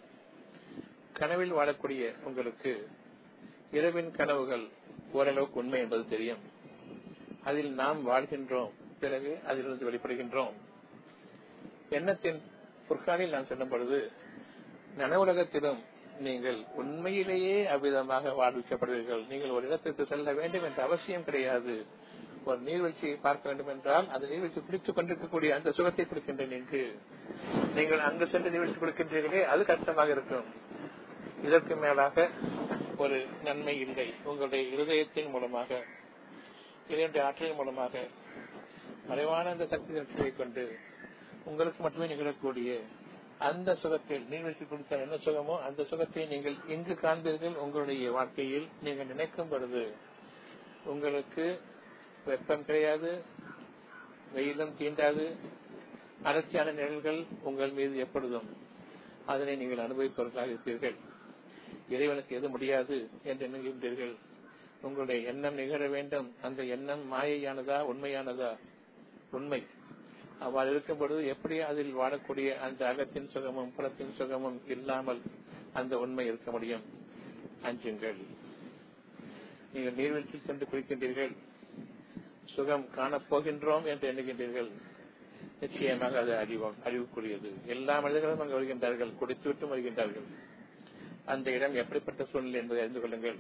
[SPEAKER 1] கனவில் வாழக்கூடிய உங்களுக்கு இரவின் கனவுகள் ஓரளவுக்கு உண்மை என்பது தெரியும் அதில் நாம் வாழ்கின்றோம் பிறகு அதிலிருந்து வெளிப்படுகின்றோம் எண்ணத்தின் புற்காலில் நான் சொல்லும் பொழுது நனவுலகத்திலும் நீங்கள் உண்மையிலேயே அவ்விதமாக வாழ்விக்கப்படுவீர்கள் நீங்கள் ஒரு இடத்திற்கு செல்ல வேண்டும் என்ற அவசியம் கிடையாது ஒரு நீர்வீழ்ச்சியை பார்க்க வேண்டும் என்றால் அந்த நீர்வீழ்ச்சி குடித்துக் கொண்டிருக்கக்கூடிய அந்த சுகத்தை கொடுக்கின்றேன் என்று நீங்கள் அங்கு சென்று நீர்வீழ்ச்சி கொடுக்கின்றீர்களே அது கஷ்டமாக இருக்கும் இதற்கு மேலாக ஒரு நன்மை இல்லை உங்களுடைய இருதயத்தின் மூலமாக இதனுடைய ஆற்றலின் மூலமாக மறைவான அந்த சக்தி சக்தியை கொண்டு உங்களுக்கு மட்டுமே நிகழக்கூடிய அந்த சுகத்தில் நீர்வீழ்ச்சி கொடுத்த என்ன சுகமோ அந்த சுகத்தை நீங்கள் இங்கு காண்பீர்கள் உங்களுடைய வாழ்க்கையில் நீங்கள் நினைக்கும் பொழுது உங்களுக்கு வெப்பம் கிடையாது வெயிலும் தீண்டாது அடர்ச்சியான நிழல்கள் உங்கள் மீது எப்பொழுதும் அதனை நீங்கள் அனுபவிப்பவர்களாக இருப்பீர்கள் இறைவனுக்கு எது முடியாது என்று எண்ணுகின்றீர்கள் உங்களுடைய எண்ணம் நிகழ வேண்டும் அந்த எண்ணம் மாயையானதா உண்மையானதா உண்மை அவ்வாறு இருக்கும் பொழுது எப்படி அதில் வாழக்கூடிய அந்த அகத்தின் சுகமும் புறத்தின் சுகமும் இல்லாமல் அந்த உண்மை இருக்க முடியும் அஞ்சுங்கள் நீங்கள் நீர்வீழ்ச்சியில் சென்று குளிக்கின்றீர்கள் சுகம் காணப்போகின்றோம் என்று எண்ணுகின்றீர்கள் நிச்சயமாக அது அறிவோம் அறிவுக்குரியது எல்லா மனிதர்களும் அங்கு வருகின்றார்கள் குடித்துவிட்டும் வருகின்றார்கள் அந்த இடம் எப்படிப்பட்ட சூழ்நிலை என்பதை அறிந்து கொள்ளுங்கள்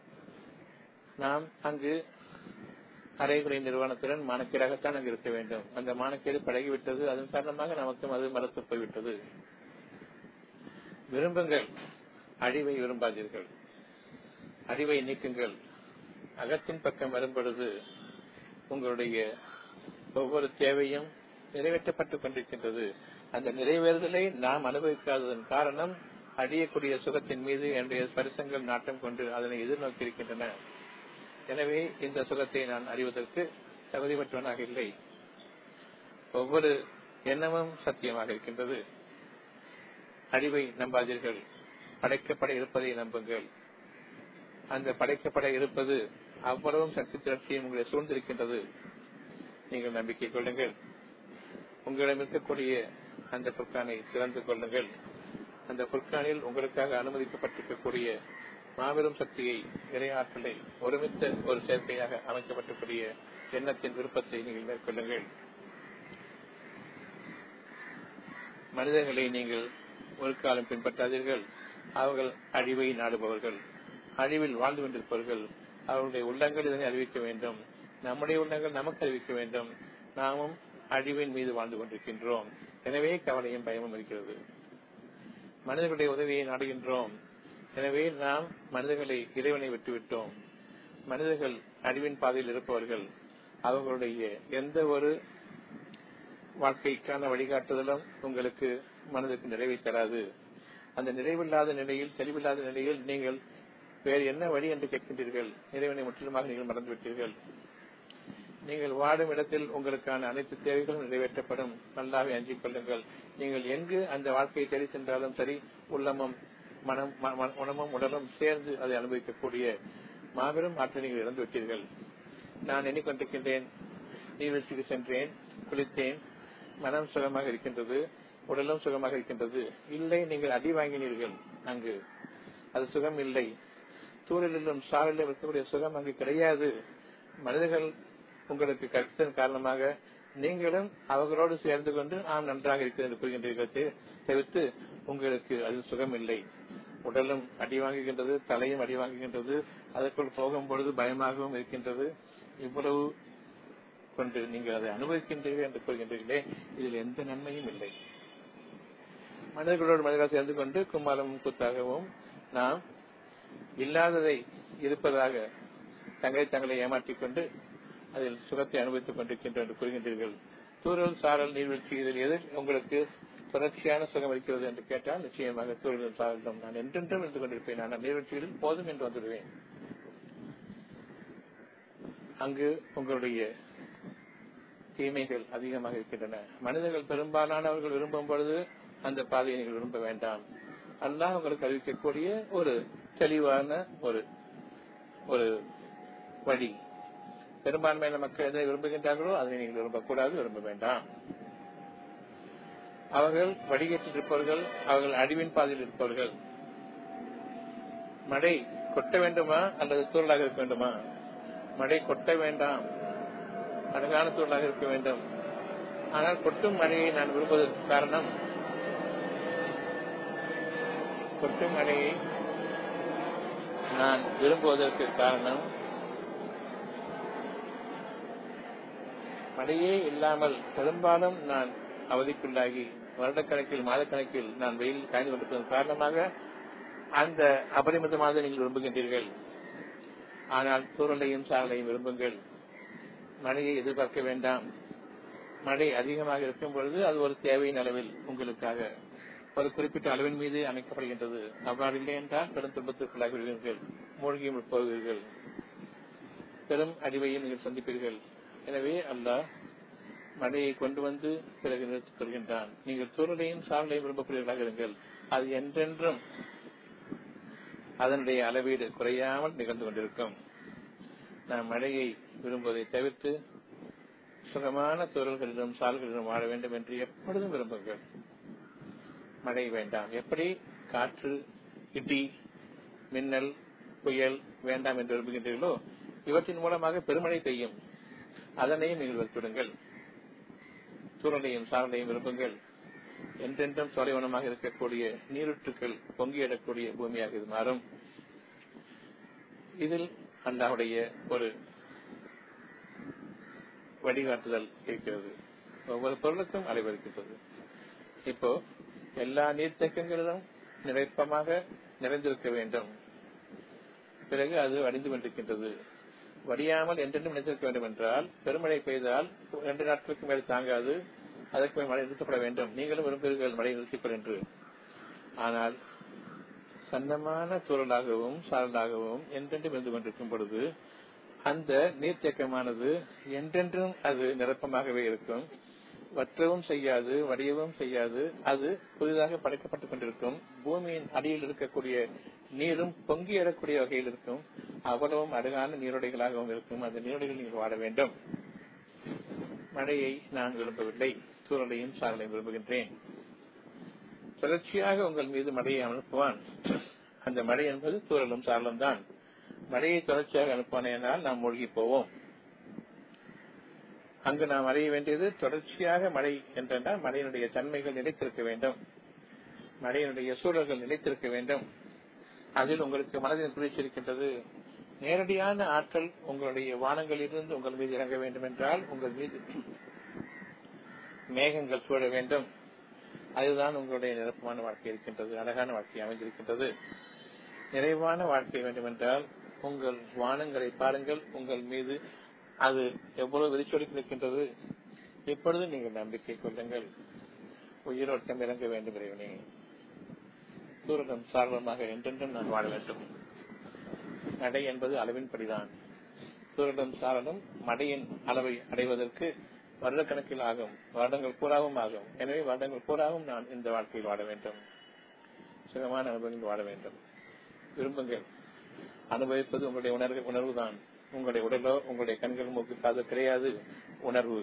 [SPEAKER 1] நாம் அங்கு அரைகுறை நிறுவனத்துடன் மானக்கீடாகத்தான் அங்கு இருக்க வேண்டும் அந்த மானக்கீடு பழகிவிட்டது அதன் காரணமாக நமக்கும் அது மறுத்து போய்விட்டது விரும்புங்கள் அழிவை விரும்பாதீர்கள் அறிவை நீக்குங்கள் அகத்தின் பக்கம் வரும்பொழுது உங்களுடைய ஒவ்வொரு தேவையும் நிறைவேற்றப்பட்டுக் கொண்டிருக்கின்றது அந்த நிறைவேறுதலை நாம் அனுபவிக்காததன் காரணம் அழியக்கூடிய சுகத்தின் மீது என்னுடைய ஸ்பரிசங்கள் நாட்டம் கொண்டு அதனை எதிர்நோக்கி இருக்கின்றன எனவே இந்த சுகத்தை நான் அறிவதற்கு தகுதி பெற்றவனாக இல்லை ஒவ்வொரு எண்ணமும் சத்தியமாக இருக்கின்றது அறிவை நம்பாதீர்கள் படைக்கப்பட இருப்பதை நம்புங்கள் அந்த படைக்கப்பட இருப்பது அவ்வளவும் சக்தி திரட்சியும் உங்களை சூழ்ந்திருக்கின்றது நீங்கள் நம்பிக்கை கொள்ளுங்கள் உங்களிடம் இருக்கக்கூடிய அந்த புர்கானை திறந்து கொள்ளுங்கள் அந்த புர்கானில் உங்களுக்காக அனுமதிக்கப்பட்டிருக்கக்கூடிய மாபெரும் சக்தியை இறையாற்றலை ஒருமித்த ஒரு சேர்க்கையாக அமைக்கப்பட்டிருக்கூடிய எண்ணத்தின் விருப்பத்தை நீங்கள் மேற்கொள்ளுங்கள் மனிதர்களை நீங்கள் ஒரு காலம் பின்பற்றாதீர்கள் அவர்கள் அழிவை நாடுபவர்கள் அழிவில் வாழ்ந்து கொண்டிருப்பவர்கள் அவர்களுடைய உள்ளங்கள் இதனை அறிவிக்க வேண்டும் நம்முடைய உள்ளங்கள் நமக்கு அறிவிக்க வேண்டும் நாமும் அழிவின் மீது வாழ்ந்து கொண்டிருக்கின்றோம் எனவே கவலையும் பயமும் இருக்கிறது மனிதர்களுடைய உதவியை நாடுகின்றோம் எனவே நாம் மனிதர்களை இறைவனை விட்டுவிட்டோம் மனிதர்கள் அழிவின் பாதையில் இருப்பவர்கள் அவர்களுடைய எந்த ஒரு வாழ்க்கைக்கான வழிகாட்டுதலும் உங்களுக்கு மனதுக்கு நிறைவை தராது அந்த நிறைவில்லாத நிலையில் தெளிவில்லாத நிலையில் நீங்கள் வேறு என்ன வழி என்று கேட்கின்றீர்கள் இறைவனை முற்றிலுமாக நீங்கள் மறந்துவிட்டீர்கள் நீங்கள் வாடும் இடத்தில் உங்களுக்கான அனைத்து தேவைகளும் நிறைவேற்றப்படும் நல்லாவே அஞ்சிக் கொள்ளுங்கள் நீங்கள் எங்கு அந்த வாழ்க்கையை தேடி சென்றாலும் சரி உள்ளமும் மனம் மனமும் உடலும் சேர்ந்து அதை அனுபவிக்கக்கூடிய மாபெரும் ஆற்றலை நீங்கள் இழந்து விட்டீர்கள் நான் எண்ணிக்கொண்டிருக்கின்றேன் நீர்வீழ்ச்சிக்கு சென்றேன் குளித்தேன் மனம் சுகமாக இருக்கின்றது உடலும் சுகமாக இருக்கின்றது இல்லை நீங்கள் அடி வாங்கினீர்கள் அங்கு அது சுகம் இல்லை சூழலிலும் சாரலிலும் இருக்கக்கூடிய சுகம் அங்கு கிடையாது மனிதர்கள் உங்களுக்கு கருத்தின் காரணமாக நீங்களும் அவர்களோடு சேர்ந்து கொண்டு ஆம் நன்றாக இருக்கிறது என்று கூறுகின்றீர்கள் தவிர்த்து உங்களுக்கு அது சுகம் இல்லை உடலும் அடி வாங்குகின்றது தலையும் அடி வாங்குகின்றது அதற்குள் போகும் பொழுது பயமாகவும் இருக்கின்றது இவ்வளவு கொண்டு நீங்கள் அதை அனுபவிக்கின்றீர்கள் என்று கூறுகின்றீர்களே இதில் எந்த நன்மையும் இல்லை மனிதர்களோடு மனிதர்கள் சேர்ந்து கொண்டு கும்மாரம் கூத்தாகவும் நாம் இல்லாததை இருப்பதாக தங்களை தங்களை ஏமாற்றிக் கொண்டு அதில் சுகத்தை அனுபவித்துக் கொண்டிருக்கின்றோம் என்று கூறுகின்றீர்கள் தூரல் சாரல் நீர்வீழ்ச்சி இதில் எதில் உங்களுக்கு தொடர்ச்சியான சுகம் இருக்கிறது என்று கேட்டால் நிச்சயமாக தூரல் சாரலும் நான் என்றென்றும் இருந்து கொண்டிருப்பேன் ஆனால் நீர்வீழ்ச்சியில் போதும் என்று வந்துவிடுவேன் அங்கு உங்களுடைய தீமைகள் அதிகமாக இருக்கின்றன மனிதர்கள் பெரும்பாலானவர்கள் விரும்பும் பொழுது அந்த பாதையை நீங்கள் விரும்ப வேண்டாம் அல்லாஹ் உங்களுக்கு அறிவிக்கக்கூடிய ஒரு தெளிவான ஒரு ஒரு வழி பெரும்பான்மையான மக்கள் எதை விரும்புகின்றார்களோ அதனை நீங்கள் விரும்பக்கூடாது விரும்ப வேண்டாம் அவர்கள் வடிகேற்றில் இருப்பவர்கள் அவர்கள் அழிவின் பாதையில் இருப்பவர்கள் மழை கொட்ட வேண்டுமா அல்லது தூரலாக இருக்க வேண்டுமா மழை கொட்ட வேண்டாம் அழகான தூரலாக இருக்க வேண்டும் ஆனால் கொட்டும் மழையை நான் விரும்புவதற்கு காரணம் கொட்டும் மழையை நான் விரும்புவதற்கு காரணம் மழையே இல்லாமல் பெரும்பாலும் நான் அவதிக்குள்ளாகி வருடக்கணக்கில் மாதக்கணக்கில் நான் வெயில் காய்ந்து கொண்டிருப்பதன் காரணமாக அந்த அபரிமிதமாக நீங்கள் விரும்புகின்றீர்கள் ஆனால் சூழலையும் சாரலையும் விரும்புங்கள் மழையை எதிர்பார்க்க வேண்டாம் மழை அதிகமாக இருக்கும் பொழுது அது ஒரு தேவையின் அளவில் உங்களுக்காக ஒரு குறிப்பிட்ட அளவின் மீது அமைக்கப்படுகின்றது அவ்வாறு இல்லை என்றால் பெரும் துன்பத்திற்குள்ளாகி விடுவீர்கள் மூழ்கியும் போவீர்கள் பெரும் அழிவையும் நீங்கள் சந்திப்பீர்கள் எனவே அல்லாஹ் மழையை கொண்டு வந்து பிறகு நிறுத்திக் கொள்கின்றான் நீங்கள் சூழலையும் சாரலையும் விரும்பக்கூடியவர்களாக இருங்கள் அது என்றென்றும் அதனுடைய அளவீடு குறையாமல் நிகழ்ந்து கொண்டிருக்கும் நாம் மழையை விரும்புவதை தவிர்த்து சுகமான துறல்களிலும் சால்களிலும் வாழ வேண்டும் என்று எப்பொழுதும் விரும்புங்கள் மழை வேண்டாம் எப்படி காற்று இடி மின்னல் புயல் வேண்டாம் என்று விரும்புகின்றீர்களோ இவற்றின் மூலமாக பெருமழை பெய்யும் அதனையும் நீங்கள் வெறுத்துடுங்கள் சூழலையும் சாரலையும் விரும்புங்கள் என்றென்றும் தொலைவனமாக இருக்கக்கூடிய நீருற்றுக்கள் பொங்கியிடக்கூடிய பூமியாக இது மாறும் இதில் அல்லாவுடைய ஒரு வழிகாட்டுதல் இருக்கிறது ஒவ்வொரு பொருளுக்கும் அளவு இருக்கின்றது இப்போ எல்லா நீர்த்தேக்கங்களிலும் நிரப்பமாக நிறைந்திருக்க வேண்டும் பிறகு அது வடிந்து கொண்டிருக்கின்றது வடியாமல் என்றென்றும் நினைத்திருக்க வேண்டும் என்றால் பெருமழை பெய்தால் இரண்டு நாட்களுக்கு மேல் தாங்காது அதற்கு மேல் மழை நிறுத்தப்பட வேண்டும் நீங்களும் விரும்புகிறீர்கள் மழை நிறுத்திக்கொள் என்று ஆனால் சன்னமான தூரலாகவும் சாரலாகவும் என்றென்றும் இருந்து கொண்டிருக்கும் பொழுது அந்த நீர்த்தேக்கமானது என்றென்றும் அது நிரப்பமாகவே இருக்கும் வற்றவும் செய்யாது வடியவும் செய்யாது அது புதிதாக படைக்கப்பட்டுக் கொண்டிருக்கும் பூமியின் அடியில் இருக்கக்கூடிய நீரும் பொங்கி எழக்கூடிய வகையில் இருக்கும் அவ்வளவும் அழகான நீரோடைகளாகவும் இருக்கும் அந்த நீரோடைகள் நீங்கள் வாட வேண்டும் மழையை நான் விரும்பவில்லை சூழலையும் சாரலையும் விரும்புகின்றேன் தொடர்ச்சியாக உங்கள் மீது மழையை அனுப்புவான் அந்த மழை என்பது தூரலும் சாரலும் தான் மழையை தொடர்ச்சியாக அனுப்பானேனால் நாம் மூழ்கி போவோம் அங்கு நாம் அறிய வேண்டியது தொடர்ச்சியாக மழை என்றால் மழையினுடைய தன்மைகள் நிலைத்திருக்க வேண்டும் மழையினுடைய சூழல்கள் நிலைத்திருக்க வேண்டும் அதில் உங்களுக்கு மனதில் பிடிச்சிருக்கின்றது நேரடியான ஆற்றல் உங்களுடைய வானங்களிலிருந்து உங்கள் மீது இறங்க வேண்டும் என்றால் உங்கள் மீது மேகங்கள் சூழ வேண்டும் அதுதான் உங்களுடைய நிரப்பமான வாழ்க்கை இருக்கின்றது அழகான வாழ்க்கை அமைந்திருக்கின்றது நிறைவான வாழ்க்கை வேண்டும் என்றால் உங்கள் வானங்களை பாருங்கள் உங்கள் மீது அது எவ்வளவு விரிச்சொலி இருக்கின்றது இப்பொழுது நீங்கள் நம்பிக்கை கொள்ளுங்கள் உயிரோட்டம் இறங்க வேண்டும் இறைவனே சூரகம் சார்பமாக என்றென்றும் நான் வாழ வேண்டும் நடை என்பது அளவின்படிதான் சூரகம் சாரலும் மடையின் அளவை அடைவதற்கு வருடக்கணக்கில் ஆகும் வருடங்கள் பூராவும் ஆகும் எனவே வருடங்கள் பூராவும் நான் இந்த வாழ்க்கையில் வாழ வேண்டும் சுகமான அனுபவங்கள் வாழ வேண்டும் விரும்புங்கள் அனுபவிப்பது உங்களுடைய உணர்வு உணர்வு தான் உங்களுடைய உடலோ உங்களுடைய கண்கள் மூக்கு காது கிடையாது உணர்வு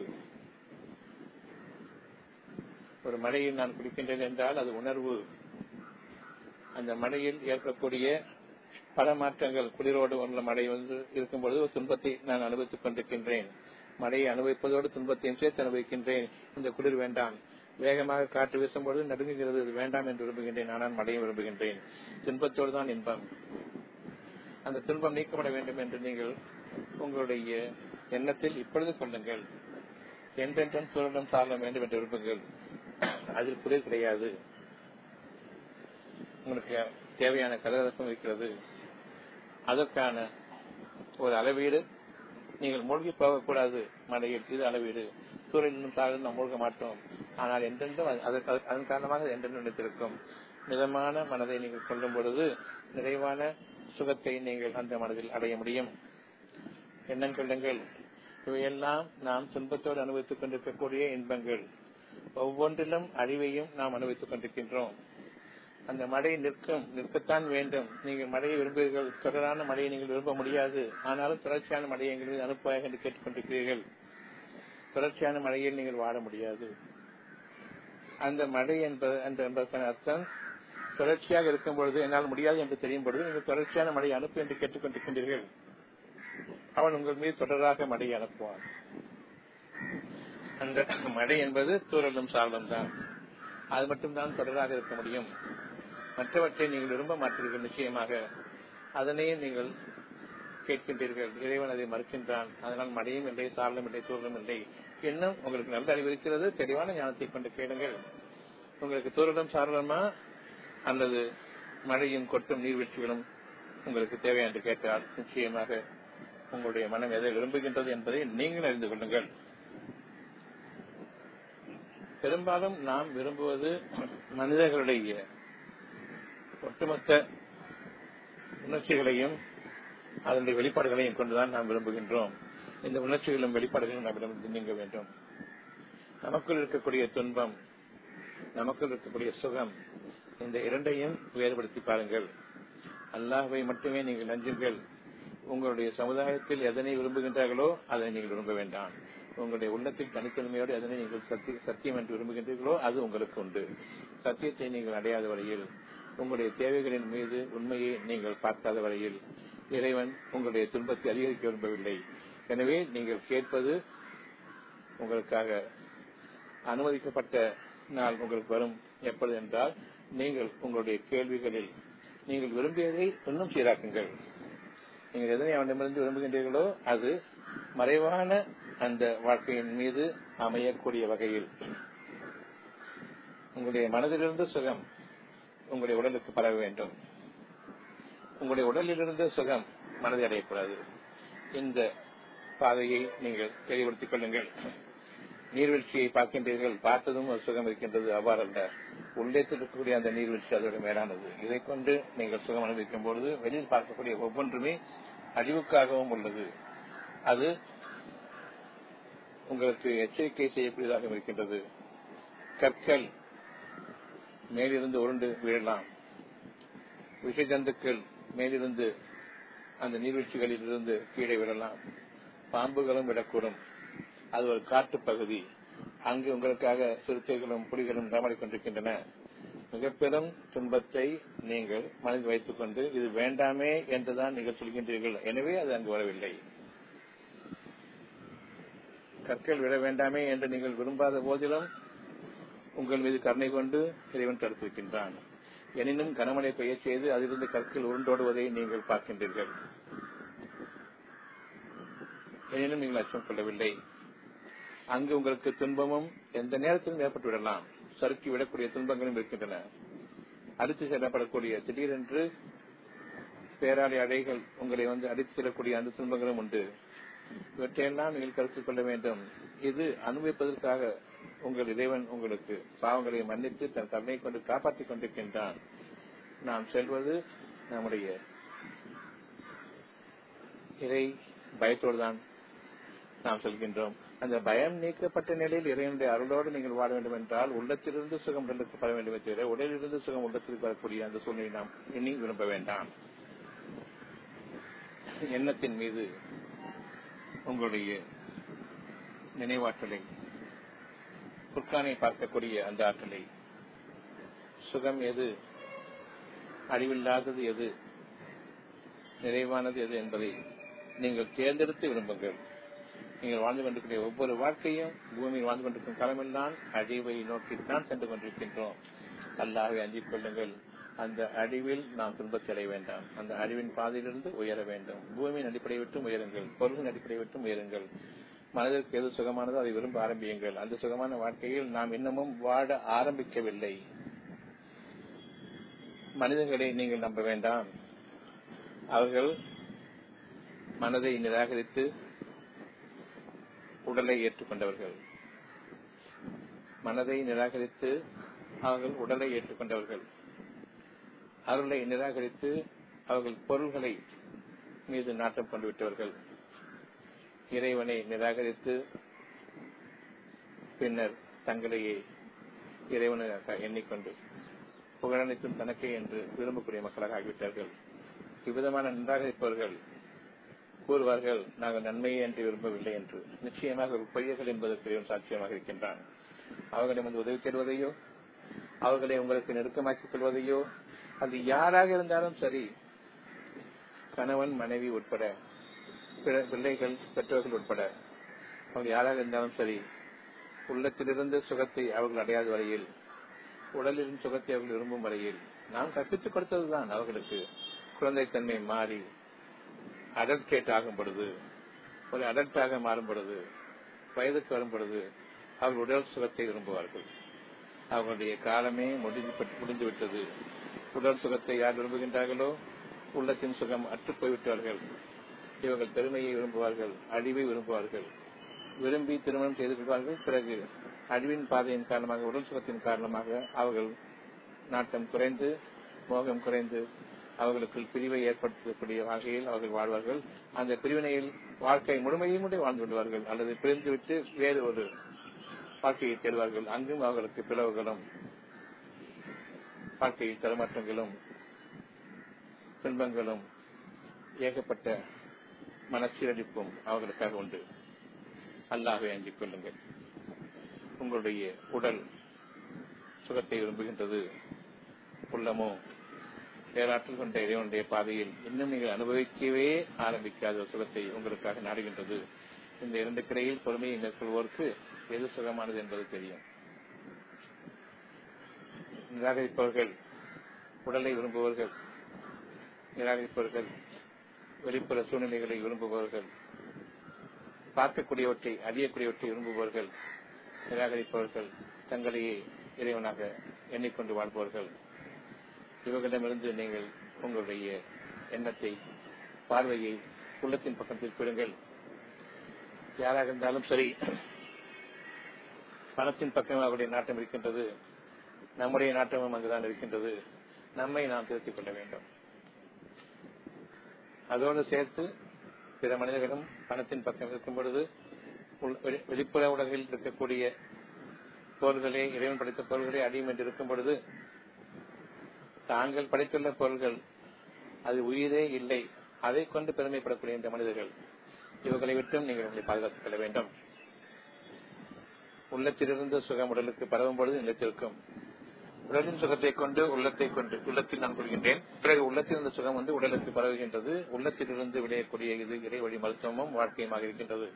[SPEAKER 1] ஒரு மழையில் நான் குடிக்கின்றேன் என்றால் அது உணர்வு அந்த மழையில் ஏற்படக்கூடிய பல மாற்றங்கள் குளிரோடு உள்ள மழை வந்து இருக்கும் பொழுது ஒரு துன்பத்தை நான் அனுபவித்துக் கொண்டிருக்கின்றேன் மழையை அனுபவிப்பதோடு துன்பத்தையும் சேர்த்து அனுபவிக்கின்றேன் இந்த குளிர் வேண்டாம் வேகமாக காற்று வீசும்பொழுது நடுங்குகிறது இது வேண்டாம் என்று விரும்புகின்றேன் ஆனால் மழையை விரும்புகின்றேன் துன்பத்தோடு தான் இன்பம் அந்த துன்பம் நீக்கப்பட வேண்டும் என்று நீங்கள் உங்களுடைய எண்ணத்தில் இப்பொழுது கொள்ளுங்கள் என்றென்றும் சூழலும் சாரணம் வேண்டும் என்று விரும்புங்கள் அதில் குளிர் கிடையாது உங்களுக்கு தேவையான கதகதப்பும் இருக்கிறது அதற்கான ஒரு அளவீடு நீங்கள் மூழ்கி போகக்கூடாது மழையில் இது அளவீடு சூரியனும் சாரலும் நாம் மூழ்க மாட்டோம் ஆனால் என்றென்றும் அதன் காரணமாக என்றென்றும் நினைத்திருக்கும் மிதமான மனதை நீங்கள் கொள்ளும் பொழுது நிறைவான சுகத்தை நீங்கள் அந்த மனதில் அடைய முடியும் எண்ணம் கொள்ளுங்கள் இவையெல்லாம் நாம் துன்பத்தோடு அனுபவித்துக் கொண்டிருக்கக்கூடிய இன்பங்கள் ஒவ்வொன்றிலும் அழிவையும் நாம் அனுபவித்துக் கொண்டிருக்கின்றோம் அந்த மழை நிற்கும் நிற்கத்தான் வேண்டும் நீங்கள் மழையை விரும்புகிறீர்கள் தொடரான மழையை நீங்கள் விரும்ப முடியாது ஆனாலும் தொடர்ச்சியான மழையை எங்கள் மீது அனுப்புவாயாக என்று கேட்டுக்கொண்டிருக்கிறீர்கள் தொடர்ச்சியான மழையில் நீங்கள் வாழ முடியாது அந்த மழை என்பது அந்த என்பதற்கான அர்த்தம் தொடர்ச்சியாக இருக்கும் பொழுது என்னால் முடியாது என்று தெரியும் பொழுது நீங்கள் தொடர்ச்சியான மழையை அனுப்பு என்று கேட்டுக்கொண்டிருக்கின்றீர்கள் அவன் உங்கள் மீது தொடராக மழையை அனுப்புவான் அந்த மழை என்பது தூரலும் சாரலும் தான் அது மட்டும்தான் தொடராக இருக்க முடியும் மற்றவற்றை நீங்கள் விரும்ப மாட்டீர்கள் நிச்சயமாக அதனையே நீங்கள் கேட்கின்றீர்கள் இறைவன் அதை மறுக்கின்றான் அதனால் மழையும் இல்லை சாரலும் இல்லை தூரலும் இல்லை இன்னும் உங்களுக்கு நல்ல அறிவு இருக்கிறது தெளிவான ஞானத்தை கொண்டு கேளுங்கள் உங்களுக்கு தூரலும் சாரலமா அல்லது மழையும் கொட்டும் நீர்வீழ்ச்சிகளும் உங்களுக்கு தேவை என்று கேட்டால் நிச்சயமாக உங்களுடைய மனம் எதை விரும்புகின்றது என்பதை நீங்கள் அறிந்து கொள்ளுங்கள் பெரும்பாலும் நாம் விரும்புவது மனிதர்களுடைய ஒட்டுமொத்த உணர்ச்சிகளையும் அதனுடைய வெளிப்பாடுகளையும் கொண்டுதான் நாம் விரும்புகின்றோம் இந்த உணர்ச்சிகளும் வெளிப்பாடுகளும் நம்மிடம் நீங்க வேண்டும் நமக்குள் இருக்கக்கூடிய துன்பம் நமக்குள் இருக்கக்கூடிய சுகம் இந்த இரண்டையும் வேறுபடுத்தி பாருங்கள் அல்லாஹை மட்டுமே நீங்கள் நஞ்சுங்கள் உங்களுடைய சமுதாயத்தில் எதனை விரும்புகின்றார்களோ அதை நீங்கள் விரும்ப வேண்டாம் உங்களுடைய உள்ளத்தில் தனித்தன்மையோடு எதனை நீங்கள் சத்திய சத்தியம் என்று விரும்புகின்றீர்களோ அது உங்களுக்கு உண்டு சத்தியத்தை நீங்கள் அடையாத வரையில் உங்களுடைய தேவைகளின் மீது உண்மையை நீங்கள் பார்க்காத வரையில் இறைவன் உங்களுடைய துன்பத்தை அதிகரிக்க விரும்பவில்லை எனவே நீங்கள் கேட்பது உங்களுக்காக அனுமதிக்கப்பட்ட நாள் உங்களுக்கு வரும் எப்பொழுது என்றால் நீங்கள் உங்களுடைய கேள்விகளில் நீங்கள் விரும்பியதை இன்னும் சீராக்குங்கள் நீங்கள் எதனை அவனிடமிருந்து விரும்புகின்றீர்களோ அது மறைவான அந்த வாழ்க்கையின் மீது அமையக்கூடிய வகையில் உங்களுடைய மனதிலிருந்து சுகம் உங்களுடைய உடலுக்கு பரவ வேண்டும் உங்களுடைய உடலிலிருந்து சுகம் மனதை அடையக்கூடாது இந்த பாதையை நீங்கள் தெளிவுபடுத்திக் கொள்ளுங்கள் நீர்வீழ்ச்சியை பார்க்கின்றீர்கள் பார்த்ததும் ஒரு சுகம் இருக்கின்றது அவ்வாறு அல்ல உள்ளே இருக்கக்கூடிய அந்த நீர்வீழ்ச்சி அதோட மேலானது இதை கொண்டு நீங்கள் சுகம் அனுபவிக்கும் பொழுது வெளியில் பார்க்கக்கூடிய ஒவ்வொன்றுமே அழிவுக்காகவும் உள்ளது அது உங்களுக்கு எச்சரிக்கை செய்யக்கூடியதாக இருக்கின்றது கற்கள் மேலிருந்து உருண்டு வீழலாம் விஷ ஜந்துக்கள் மேலிருந்து அந்த நீர்வீழ்ச்சிகளில் இருந்து கீழே விடலாம் பாம்புகளும் விடக்கூடும் அது ஒரு காட்டு பகுதி அங்கு உங்களுக்காக சிறுத்தைகளும் புலிகளும் நடமாடிக் கொண்டிருக்கின்றன மிக பெரும் துன்பத்தை நீங்கள் மனதில் வைத்துக் கொண்டு இது வேண்டாமே என்றுதான் நீங்கள் சொல்கின்றீர்கள் எனவே அது அங்கு வரவில்லை கற்கள் விட வேண்டாமே என்று நீங்கள் விரும்பாத போதிலும் உங்கள் மீது கருணை கொண்டு இறைவன் தடுத்திருக்கின்றான் எனினும் கனமழை பெய்ய செய்து அதிலிருந்து கற்கள் உருண்டோடுவதை நீங்கள் பார்க்கின்றீர்கள் எனினும் நீங்கள் அச்சம் கொள்ளவில்லை அங்கு உங்களுக்கு துன்பமும் எந்த நேரத்திலும் ஏற்பட்டுவிடலாம் சறுக்கி விடக்கூடிய துன்பங்களும் இருக்கின்றன அடித்து செல்லப்படக்கூடிய திடீரென்று பேராளி அடைகள் உங்களை வந்து அடித்து செல்லக்கூடிய அந்த துன்பங்களும் உண்டு இவற்றையெல்லாம் நீங்கள் கருத்தில் கொள்ள வேண்டும் இது அனுபவிப்பதற்காக உங்கள் இறைவன் உங்களுக்கு பாவங்களை மன்னித்து தன் கருணை கொண்டு காப்பாற்றிக் கொண்டிருக்கின்றான் நாம் செல்வது நம்முடைய இறை பயத்தோடு தான் நாம் செல்கின்றோம் அந்த பயம் நீக்கப்பட்ட நிலையில் இறைவனுடைய அருளோடு நீங்கள் வாழ வேண்டும் என்றால் உள்ளத்திலிருந்து சுகம் உடலுக்கு பெற வேண்டும் தவிர உடலிலிருந்து சுகம் உள்ளத்திற்கு வரக்கூடிய அந்த சூழ்நிலை நாம் இனி விரும்ப வேண்டாம் எண்ணத்தின் மீது உங்களுடைய நினைவாற்றலை புர்கானை பார்க்கக்கூடிய அந்த ஆற்றலை சுகம் எது அறிவில்லாதது எது நிறைவானது எது என்பதை நீங்கள் தேர்ந்தெடுத்து விரும்புங்கள் நீங்கள் வாழ்ந்து கொண்டிருக்கிற ஒவ்வொரு வாழ்க்கையும் பூமியில் வாழ்ந்து கொண்டிருக்கும் காலமெல்லாம் அழிவை நோக்கித்தான் சென்று கொண்டிருக்கின்றோம் அல்லாஹை அஞ்சிக் கொள்ளுங்கள் அந்த அழிவில் நாம் துன்பத்தை அடைய வேண்டாம் அந்த அழிவின் பாதையிலிருந்து உயர வேண்டும் பூமியின் அடிப்படை விட்டும் உயருங்கள் பொருளின் அடிப்படை விட்டும் உயருங்கள் மனதிற்கு எது சுகமானதோ அதை விரும்ப ஆரம்பியுங்கள் அந்த சுகமான வாழ்க்கையில் நாம் இன்னமும் வாழ ஆரம்பிக்கவில்லை மனிதர்களை நீங்கள் நம்ப வேண்டாம் அவர்கள் மனதை நிராகரித்து உடலை ஏற்றுக்கொண்டவர்கள் மனதை நிராகரித்து அவர்கள் உடலை ஏற்றுக்கொண்டவர்கள் அருளை நிராகரித்து அவர்கள் பொருள்களை மீது நாட்டம் கொண்டு விட்டவர்கள் இறைவனை நிராகரித்து பின்னர் தங்களையே இறைவனாக எண்ணிக்கொண்டு புகழனைத்தும் தனக்கே என்று விரும்பக்கூடிய மக்களாக ஆகிவிட்டார்கள் இவ்விதமான நிராகரிப்பவர்கள் கூறுவார்கள் நாங்கள் நன்மையை என்று விரும்பவில்லை என்று நிச்சயமாக ஒரு பொய்யர்கள் என்பதற்கு இறைவன் சாட்சியமாக இருக்கின்றான் அவர்களிடம் வந்து உதவி தருவதையோ அவர்களை உங்களுக்கு நெருக்கமாக்கிக் கொள்வதையோ அது யாராக இருந்தாலும் சரி கணவன் மனைவி உட்பட பிள்ளைகள் பெற்றோர்கள் உட்பட அவங்க யாராக இருந்தாலும் சரி உள்ளத்திலிருந்து சுகத்தை அவர்கள் அடையாத வரையில் உடலிலும் சுகத்தை அவர்கள் விரும்பும் வரையில் நாம் கற்பித்துக் கொடுத்ததுதான் அவர்களுக்கு குழந்தைத்தன்மை மாறி அடல்டேட் ஆகும் பொழுது ஒரு அடல்ட்டாக மாறும் பொழுது வயதுக்கு வரும் பொழுது அவர்கள் உடல் சுகத்தை விரும்புவார்கள் அவர்களுடைய காலமே முடிந்து முடிந்து விட்டது உடல் சுகத்தை யார் விரும்புகின்றார்களோ உள்ளத்தின் சுகம் அற்று போய்விட்டார்கள் இவர்கள் பெருமையை விரும்புவார்கள் அழிவை விரும்புவார்கள் விரும்பி திருமணம் செய்து கொள்வார்கள் பிறகு அழிவின் பாதையின் காரணமாக உடல் சுகத்தின் காரணமாக அவர்கள் நாட்டம் குறைந்து மோகம் குறைந்து அவர்களுக்கு பிரிவை ஏற்படுத்தக்கூடிய வகையில் அவர்கள் வாழ்வார்கள் அந்த பிரிவினையில் வாழ்க்கை முழுமையும் கூட வாழ்ந்து கொள்வார்கள் அல்லது பிரிந்துவிட்டு வேறு ஒரு வாழ்க்கையை தேடுவார்கள் அங்கும் அவர்களுக்கு பிளவுகளும் வாழ்க்கையில் தரமாற்றங்களும் துன்பங்களும் ஏகப்பட்ட மனச்சீரழிப்பும் அவர்களுக்காக உண்டு அல்லாஹை அஞ்சிக் கொள்ளுங்கள் உங்களுடைய உடல் சுகத்தை விரும்புகின்றது உள்ளமோ பேராற்றல் கொண்ட இறைவனுடைய பாதையில் இன்னும் நீங்கள் அனுபவிக்கவே ஆரம்பிக்காத சுகத்தை உங்களுக்காக நாடுகின்றது இந்த இரண்டு கிரையில் பொறுமையை மேற்கொள்வோருக்கு எது சுகமானது என்பது தெரியும் நிராகரிப்பவர்கள் உடலை விரும்புபவர்கள் நிராகரிப்பவர்கள் வெளிப்புற சூழ்நிலைகளை விரும்புபவர்கள் பார்க்கக்கூடியவற்றை அறியக்கூடியவற்றை விரும்புபவர்கள் நிராகரிப்பவர்கள் தங்களையே இறைவனாக எண்ணிக்கொண்டு வாழ்பவர்கள் இவர்களிடமிருந்து நீங்கள் உங்களுடைய எண்ணத்தை பார்வையை உள்ளத்தின் பக்கம் திருப்பிடுங்கள் யாராக இருந்தாலும் சரி பணத்தின் பக்கம் அவருடைய நாட்டம் இருக்கின்றது நம்முடைய நாட்டமும் அங்குதான் இருக்கின்றது நம்மை நாம் திருத்திக் கொள்ள வேண்டும் அதோடு சேர்த்து பிற மனிதர்களும் பணத்தின் பக்கம் இருக்கும் பொழுது வெளிப்புற உலகில் இருக்கக்கூடிய பொருள்களே இறைவன் படைத்த பொருள்களே அடியும் என்று இருக்கும் பொழுது தாங்கள் படைத்துள்ள பொருள்கள் அது உயிரே இல்லை அதை கொண்டு பெருமைப்படக்கூடிய இந்த மனிதர்கள் இவர்களை விட்டும் நீங்கள் உங்களை பாதுகாத்துக் கொள்ள வேண்டும் உள்ளத்திலிருந்து சுகம் உடலுக்கு பரவும் பொழுது நிலைத்திருக்கும் உடலின் சுகத்தை கொண்டு உள்ளத்தை கொண்டு உள்ளத்தில் நான் கொள்கின்றேன் பிறகு உள்ளத்தில் இருந்த சுகம் வந்து உடலுக்கு பரவுகின்றது உள்ளத்திலிருந்து விளையக்கூடிய இது இறை வழி மருத்துவமும் வாழ்க்கையுமாக இருக்கின்றது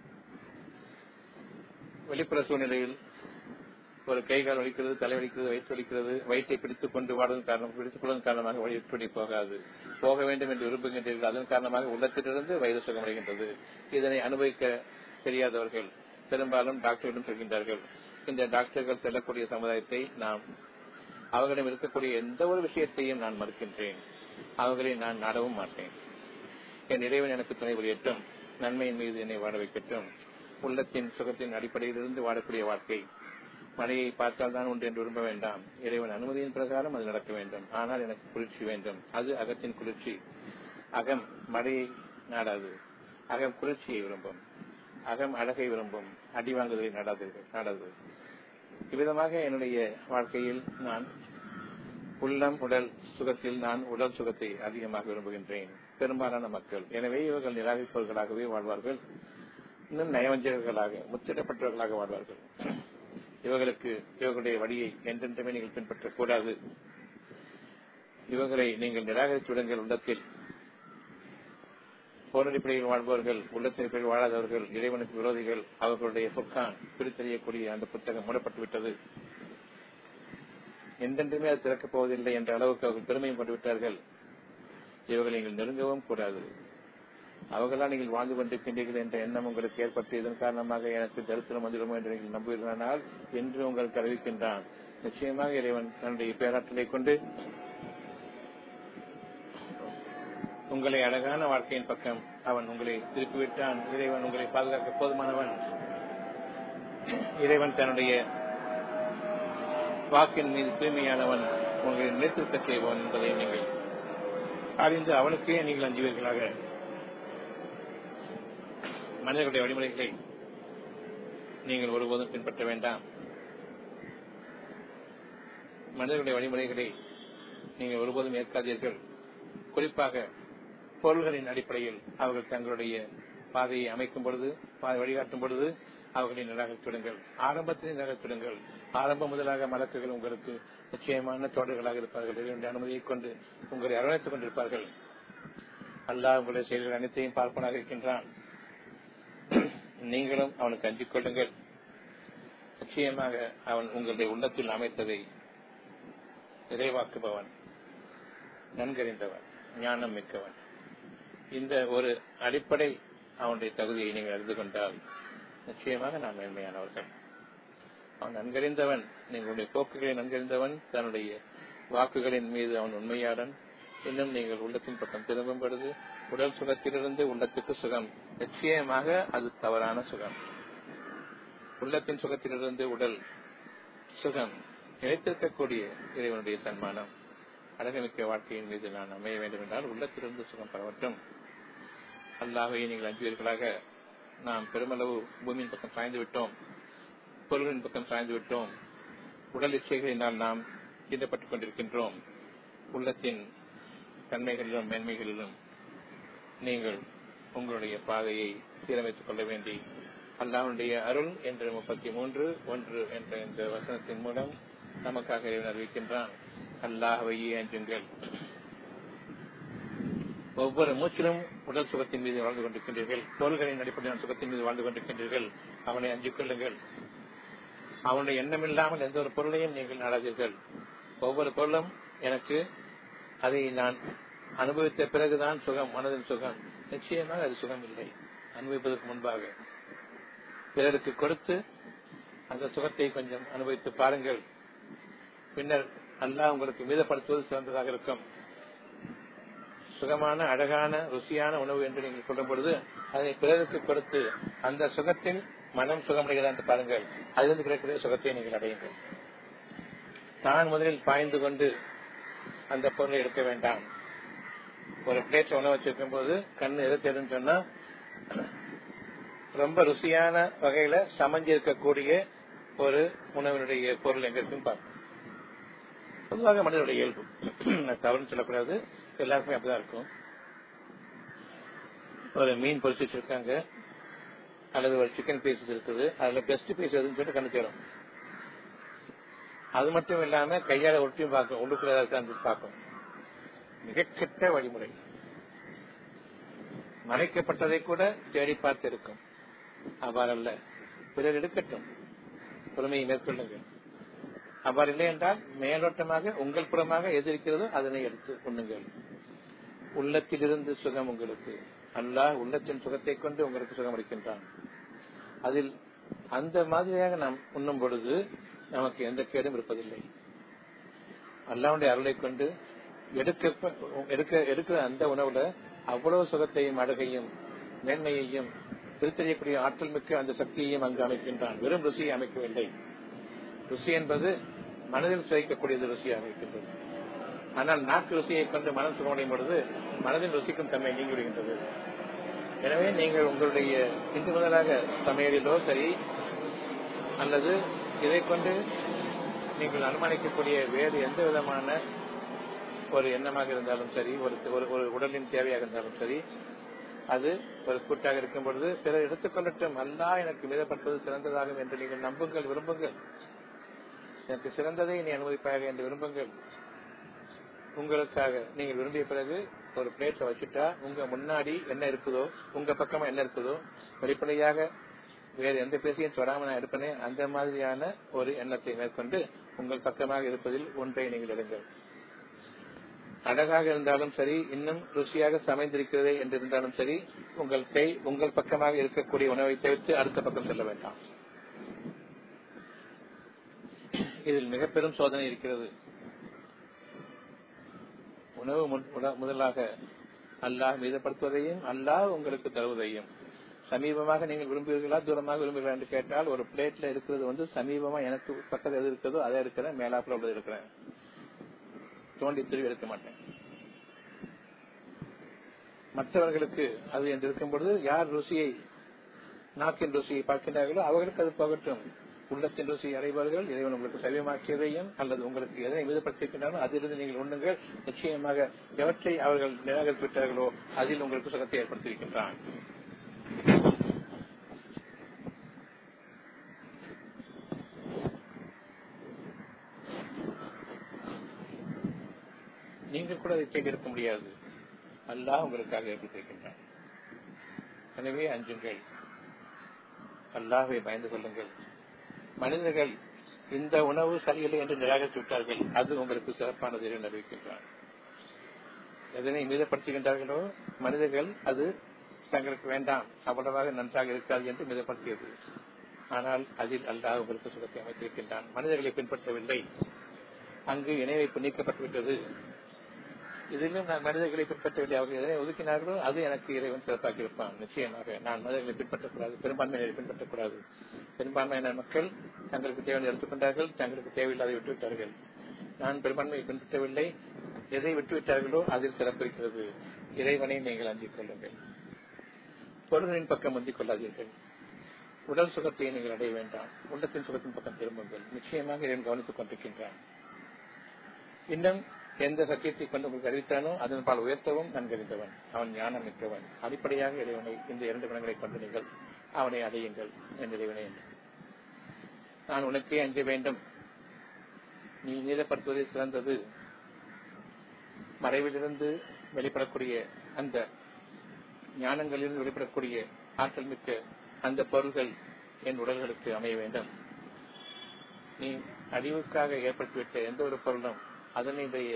[SPEAKER 1] வெளிப்புற சூழ்நிலையில் ஒரு கை கால் வலிக்கிறது தலை வலிக்கிறது வயிற்று வலிக்கிறது வயிற்றை பிடித்துக் கொண்டு வாடுவதன் காரணம் பிடித்துக் கொள்வதன் காரணமாக வயிற்றுப்படி போகாது போக வேண்டும் என்று விரும்புகின்றீர்கள் அதன் காரணமாக உள்ளத்திலிருந்து வயிறு சுகமடைகின்றது இதனை அனுபவிக்க தெரியாதவர்கள் பெரும்பாலும் டாக்டர்களிடம் சொல்கின்றார்கள் இந்த டாக்டர்கள் செல்லக்கூடிய சமுதாயத்தை நாம் அவர்களிடம் இருக்கக்கூடிய எந்த ஒரு விஷயத்தையும் நான் மறுக்கின்றேன் அவர்களை நான் நாடவும் மாட்டேன் என் இறைவன் எனக்கு துணை புரியட்டும் நன்மையின் மீது என்னை வாழ வைக்கட்டும் உள்ளத்தின் சுகத்தின் அடிப்படையிலிருந்து வாழக்கூடிய வாழ்க்கை மழையை பார்த்தால் தான் உண்டு என்று விரும்ப வேண்டாம் இறைவன் அனுமதியின் பிரகாரம் அது நடக்க வேண்டும் ஆனால் எனக்கு குளிர்ச்சி வேண்டும் அது அகத்தின் குளிர்ச்சி அகம் மழையை நாடாது அகம் குளிர்ச்சியை விரும்பும் அகம் அழகை விரும்பும் அடி வாங்குதலை நாடாது நாடாது இவ்விதமாக என்னுடைய வாழ்க்கையில் நான் உள்ளம் உடல் சுகத்தில் நான் உடல் சுகத்தை அதிகமாக விரும்புகின்றேன் பெரும்பாலான மக்கள் எனவே இவர்கள் நிராகரிப்பவர்களாகவே வாழ்வார்கள் இன்னும் நயவஞ்சகர்களாக முத்திடப்பட்டவர்களாக வாழ்வார்கள் இவர்களுக்கு இவர்களுடைய வழியை என்றென்றுமே நீங்கள் பின்பற்றக்கூடாது இவர்களை நீங்கள் நிராகரித்து விடுங்கள் உள்ளத்தில் போரடிப்படையில் வாழ்பவர்கள் உள்ளத்தின் வாழாதவர்கள் இறைவனுக்கு விரோதிகள் அவர்களுடைய சொற்கான் பிரித்தறியக்கூடிய அந்த புத்தகம் மூடப்பட்டுவிட்டது எந்தென்றுமே அது திறக்கப் போவதில்லை என்ற அளவுக்கு அவர்கள் பெருமையும் கொண்டு விட்டார்கள் இவர்களை நீங்கள் நெருங்கவும் கூடாது அவர்களால் நீங்கள் வாழ்ந்து கொண்டிருக்கின்றீர்கள் என்ற எண்ணம் உங்களுக்கு ஏற்பட்டு இதன் காரணமாக எனக்கு தரித்திரம் வந்துடுமோ என்று நீங்கள் நம்புகிறானால் என்று உங்களுக்கு அறிவிக்கின்றான் நிச்சயமாக இறைவன் தன்னுடைய பேராற்றலை கொண்டு உங்களை அழகான வாழ்க்கையின் பக்கம் அவன் உங்களை திருப்பிவிட்டான் இறைவன் உங்களை பாதுகாக்க போதுமானவன் இறைவன் தன்னுடைய வாக்கின் மீது தூய்மையானவன் உங்களை நிலைத்திருக்க செய்வான் என்பதை நீங்கள் அறிந்து அவனுக்கே நீங்கள் அஞ்சுவீர்களாக மனிதர்களுடைய வழிமுறைகளை நீங்கள் ஒருபோதும் பின்பற்ற வேண்டாம் மனிதர்களுடைய வழிமுறைகளை நீங்கள் ஒருபோதும் ஏற்காதீர்கள் குறிப்பாக பொருள்களின் அடிப்படையில் அவர்கள் தங்களுடைய பாதையை அமைக்கும் பொழுது பாதை வழிகாட்டும் பொழுது அவர்களை நிராகரித்துவிடுங்கள் ஆரம்பத்தில் நிராகரித்துவிடுங்கள் ஆரம்பம் முதலாக மலக்குகள் உங்களுக்கு நிச்சயமான தோழர்களாக இருப்பார்கள் இதனுடைய அனுமதியை கொண்டு உங்களை அரவணைத்துக் கொண்டிருப்பார்கள் அல்லாஹ் உங்களுடைய செயல்கள் அனைத்தையும் பார்ப்பனாக இருக்கின்றான் நீங்களும் அவனுக்கு அஞ்சிக் கொள்ளுங்கள் நிச்சயமாக அவன் உங்களுடைய உள்ளத்தில் அமைத்ததை நிறைவாக்குபவன் நன்கறிந்தவன் ஞானம் மிக்கவன் இந்த ஒரு அடிப்படை அவனுடைய தகுதியை நீங்கள் அறிந்து கொண்டால் நிச்சயமாக நான் மேன்மையானவர்கள் அவன் நன்கறிந்தவன் நீங்களுடைய போக்குகளை நன்கறிந்தவன் தன்னுடைய வாக்குகளின் மீது அவன் உண்மையாளன் இன்னும் நீங்கள் உள்ளத்தின் பக்கம் திரும்பும் பொழுது உடல் சுகத்திலிருந்து உள்ளத்துக்கு சுகம் நிச்சயமாக அது தவறான சுகம் உள்ளத்தின் சுகத்திலிருந்து உடல் சுகம் நிலைத்திருக்கக்கூடிய இறைவனுடைய சன்மானம் அழகமிக்க வாழ்க்கையின் மீது நான் அமைய வேண்டும் என்றால் உள்ளத்திலிருந்து சுகம் பரவட்டும் அல்லாஹை நீங்கள் அஞ்சுவீர்களாக நாம் பெருமளவு பூமியின் பக்கம் சாய்ந்து விட்டோம் பொருளின் பக்கம் சாய்ந்து விட்டோம் உடல் இச்சைகளினால் நாம் ஈடுபட்டுக் கொண்டிருக்கின்றோம் உள்ளத்தின் தன்மைகளிலும் மேன்மைகளிலும் நீங்கள் உங்களுடைய பாதையை சீரமைத்துக் கொள்ள வேண்டி அல்லாவுடைய அருள் என்ற முப்பத்தி மூன்று ஒன்று என்ற இந்த வசனத்தின் மூலம் நமக்காக இறைவன் அறிவிக்கின்றான் அல்லாஹவையே அஞ்சுங்கள் ஒவ்வொரு மூச்சிலும் உடல் சுகத்தின் மீது வாழ்ந்து கொண்டிருக்கின்றீர்கள் பொருள்களின் அடிப்படையான சுகத்தின் மீது வாழ்ந்து கொண்டிருக்கின்றீர்கள் அவனை அஞ்சிக் கொள்ளுங்கள் அவனுடைய எண்ணம் இல்லாமல் எந்த ஒரு பொருளையும் நீங்கள் நாடாதீர்கள் ஒவ்வொரு பொருளும் எனக்கு அதை நான் அனுபவித்த பிறகுதான் சுகம் மனதின் சுகம் நிச்சயமாக அது சுகம் இல்லை அனுபவிப்பதற்கு முன்பாக பிறருக்கு கொடுத்து அந்த சுகத்தை கொஞ்சம் அனுபவித்து பாருங்கள் பின்னர் அல்லாஹ் உங்களுக்கு மீதப்படுத்துவது சிறந்ததாக இருக்கும் சுகமான அழகான ருசியான உணவு என்று நீங்கள் சொல்லும் பொழுது அதை பிறருக்கு கொடுத்து அந்த சுகத்தில் மனம் சுகமடைகிறதா என்று பாருங்கள் அதிலிருந்து கிடைக்கிற சுகத்தை நீங்கள் அடையுங்கள் தான் முதலில் பாய்ந்து கொண்டு அந்த பொருளை எடுக்க வேண்டாம் ஒரு பிளேட் உணவு வச்சிருக்கும் போது கண்ணு எது தெரியும் சொன்னா ரொம்ப ருசியான வகையில சமைஞ்சு இருக்கக்கூடிய ஒரு உணவினுடைய பொருள் எங்க இருக்குன்னு பார்க்கணும் பொதுவாக மனிதனுடைய இயல்பு நான் தவறுன்னு சொல்லக்கூடாது எல்லாருக்குமே அப்படிதான் இருக்கும் ஒரு மீன் பொரிச்சு வச்சிருக்காங்க அல்லது ஒரு சிக்கன் பீசஸ் இருக்குது அதுல பெஸ்ட் பீஸ் எதுன்னு சொல்லிட்டு கண்ணு தேரும் அது மட்டும் இல்லாம கையால ஒட்டியும் பார்க்கும் உள்ளுக்குள்ள இருக்கான்னு பார்க்கும் மிக கெட்ட வழிமுறை மறைக்கப்பட்டதை கூட தேடி பார்த்து இருக்கும் அவ்வாறு அல்ல பிறர் எடுக்கட்டும் பொறுமையை மேற்கொள்ளுங்கள் அவ்வாறு இல்லை என்றால் மேலோட்டமாக உங்கள் புறமாக எது இருக்கிறதோ அதனை எடுத்து உண்ணுங்கள் உள்ளத்திலிருந்து சுகம் உங்களுக்கு அல்லாஹ் உள்ளத்தின் சுகத்தை கொண்டு உங்களுக்கு சுகம் அளிக்கின்றான் அதில் அந்த மாதிரியாக நாம் உண்ணும் பொழுது நமக்கு எந்த கேடும் இருப்பதில்லை அல்லாவுடைய அருளை கொண்டு எடுக்க எடுக்க எடுக்கிற அந்த உணவுல அவ்வளவு சுகத்தையும் அழகையும் மேன்மையையும் பிரித்தறியக்கூடிய ஆற்றல் மிக்க அந்த சக்தியையும் அங்கு அமைக்கின்றான் வெறும் ருசியை அமைக்கவில்லை ருசி என்பது மனதில் சுவைக்கக்கூடியது ருசியை அமைக்கின்றது ஆனால் நாக்கு ருசியை கொண்டு மனம் சுகமடையும் பொழுது மனதின் ருசிக்கும் தன்மை நீங்கி விடுகின்றது எனவே நீங்கள் உங்களுடைய இன்று முதலாக சமையலிலோ சரி அல்லது இதை கொண்டு நீங்கள் அனுமானிக்கக்கூடிய வேறு எந்த விதமான ஒரு எண்ணமாக இருந்தாலும் சரி ஒரு ஒரு உடலின் தேவையாக இருந்தாலும் சரி அது ஒரு கூட்டாக இருக்கும் பொழுது பிறர் எடுத்துக்கொள்ளட்டும் அல்லா எனக்கு மீதப்பட்டது சிறந்ததாகும் என்று நீங்கள் நம்புங்கள் விரும்புங்கள் எனக்கு சிறந்ததை நீ அனுமதிப்பாக என்று விரும்புங்கள் உங்களுக்காக நீங்கள் விரும்பிய பிறகு ஒரு பிளேட்ல வச்சுட்டா உங்க முன்னாடி என்ன இருக்குதோ உங்க பக்கமா என்ன இருக்குதோ வெளிப்படையாக வேறு எந்த பேசையும் தொடாம நான் எடுப்பனே அந்த மாதிரியான ஒரு எண்ணத்தை மேற்கொண்டு உங்கள் பக்கமாக இருப்பதில் ஒன்றை நீங்கள் எடுங்கள் அழகாக இருந்தாலும் சரி இன்னும் ருசியாக சமைந்திருக்கிறதே என்று இருந்தாலும் சரி உங்கள் கை உங்கள் பக்கமாக இருக்கக்கூடிய உணவை தவிர்த்து அடுத்த பக்கம் செல்ல வேண்டாம் இதில் மிக பெரும் சோதனை இருக்கிறது உணவு முதலாக அல்லாஹ் மீதப்படுத்துவதையும் அல்லாஹ் உங்களுக்கு தருவதையும் சமீபமாக நீங்கள் விரும்புவீர்களா தூரமாக விரும்புகிறீர்களா என்று கேட்டால் ஒரு பிளேட்ல இருக்கிறது வந்து சமீபமா எனக்கு பக்கத்தில் எது இருக்கிறதோ அதை இருக்கிறேன் மேலாப்புல உள்ளது இருக்கிறேன் தோண்டி திருவி எடுக்க மாட்டேன் மற்றவர்களுக்கு அது என்று இருக்கும் பொழுது யார் ருசியை நாக்கின் ருசியை பார்க்கின்றார்களோ அவர்களுக்கு அது போகட்டும் உள்ளத்தின் ருசியை அடைவார்கள் இறைவன் உங்களுக்கு சவியமாக்கியதையும் அல்லது உங்களுக்கு எதனை மீதப்படுத்தியிருக்கின்றாலும் அதிலிருந்து நீங்கள் உண்ணுங்கள் நிச்சயமாக எவற்றை அவர்கள் நிராகரித்து விட்டார்களோ அதில் உங்களுக்கு சுகத்தை ஏற்படுத்தியிருக்கின்றான் நீங்கள் கூட அதை செய்திருக்க முடியாது அல்லாஹ் உங்களுக்காக ஏற்படுத்தியிருக்கின்றான் எனவே அஞ்சுங்கள் அல்லாஹை பயந்து கொள்ளுங்கள் மனிதர்கள் இந்த உணவு சரியில்லை என்று நிராகரித்து விட்டார்கள் அது உங்களுக்கு சிறப்பானது என்று அறிவிக்கின்றார் எதனை மீதப்படுத்துகின்றார்களோ மனிதர்கள் அது தங்களுக்கு வேண்டாம் அவ்வளவாக நன்றாக இருக்காது என்று மீதப்படுத்தியது ஆனால் அதில் அல்லாஹ் உங்களுக்கு சுகத்தை அமைத்திருக்கின்றான் மனிதர்களை பின்பற்றவில்லை அங்கு இணை வைப்பு நீக்கப்பட்டுவிட்டது இதிலும் நான் மனிதர்களை பின்பற்றவில்லை அவர்கள் எதனை ஒதுக்கினார்களோ அது எனக்கு இறைவன் சிறப்பாக இருப்பான் நிச்சயமாக நான் மனிதர்களை பின்பற்றக்கூடாது பெரும்பான்மையினரை பின்பற்றக்கூடாது பெரும்பான்மையான மக்கள் தங்களுக்கு தேவையான எடுத்துக்கொண்டார்கள் தங்களுக்கு தேவையில்லாத விட்டுவிட்டார்கள் நான் பெரும்பான்மையை பின்பற்றவில்லை எதை விட்டுவிட்டார்களோ அதில் சிறப்பு இருக்கிறது இறைவனை நீங்கள் அஞ்சிக் கொள்ளுங்கள் பொருளின் பக்கம் முந்திக் கொள்ளாதீர்கள் உடல் சுகத்தை நீங்கள் அடைய வேண்டாம் உள்ளத்தின் சுகத்தின் பக்கம் திரும்புங்கள் நிச்சயமாக இறைவன் கவனித்துக் கொண்டிருக்கின்றான் இன்னும் எந்த சத்தியத்தை கொண்டு உங்களுக்கு அறிவித்தானோ அதன் பால் உயர்த்தவும் நன்கறிந்தவன் அவன் ஞானம் மிக்கவன் அடிப்படையாக இறைவனை இந்த இரண்டு குணங்களை கொண்டு நீங்கள் அவனை அடையுங்கள் என் இறைவனை என்று நான் உனக்கே அஞ்ச வேண்டும் நீ நீதப்படுத்துவதே சிறந்தது மறைவிலிருந்து வெளிப்படக்கூடிய அந்த ஞானங்களிலிருந்து வெளிப்படக்கூடிய ஆற்றல் மிக்க அந்த பொருள்கள் என் உடல்களுக்கு அமைய வேண்டும் நீ அழிவுக்காக ஏற்படுத்திவிட்ட எந்த ஒரு பொருளும் அதனுடைய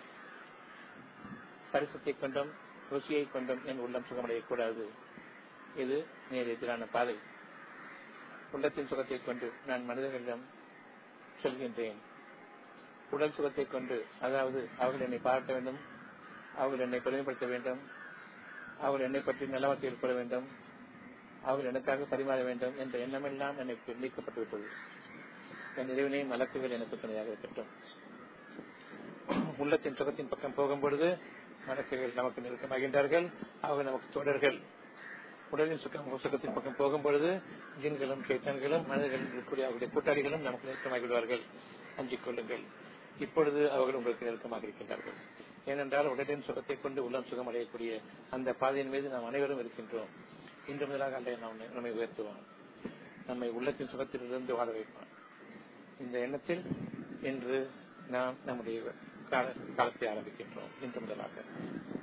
[SPEAKER 1] பரிசத்தை கொண்டும் ருசியை கொண்டும் என் உள்ளம் சுகமடையக்கூடாது இது நேர் எதிரான பாதை உள்ளத்தின் சுகத்தை கொண்டு நான் மனிதர்களிடம் சொல்கின்றேன் உடல் சுகத்தை கொண்டு அதாவது அவர்கள் என்னை பாராட்ட வேண்டும் அவர்கள் என்னை பெருமைப்படுத்த வேண்டும் அவர்கள் என்னை பற்றி நிலவரத்தை ஏற்பட வேண்டும் அவர்கள் எனக்காக பரிமாற வேண்டும் என்ற எண்ணமெல்லாம் எனக்கு நீக்கப்பட்டு விட்டது என் இறைவனை மலக்குகள் எனக்கு துணையாக இருக்கட்டும் உள்ளத்தின் சுகத்தின் பக்கம் போகும் பொழுது மலக்குகள் நமக்கு நெருக்கமாகின்றார்கள் அவர்கள் நமக்கு தொடர்கள் உடலின் சுகம் சுகத்தின் பக்கம் போகும் பொழுது ஜீன்களும் கேட்டன்களும் மனிதர்களும் இருக்கக்கூடிய அவருடைய கூட்டாளிகளும் நமக்கு நெருக்கமாகி விடுவார்கள் அஞ்சிக் கொள்ளுங்கள் இப்பொழுது அவர்கள் உங்களுக்கு நெருக்கமாக இருக்கின்றார்கள் ஏனென்றால் உடலின் சுகத்தை கொண்டு உள்ளம் சுகம் அடையக்கூடிய அந்த பாதையின் மீது நாம் அனைவரும் இருக்கின்றோம் இன்று முதலாக அல்ல நாம் நம்மை உயர்த்துவான் நம்மை உள்ளத்தின் சுகத்திலிருந்து வாழ வைப்பான் இந்த எண்ணத்தில் இன்று நாம் நம்முடைய காலத்தை ஆரம்பிக்கின்றோம் இன்று முதலாக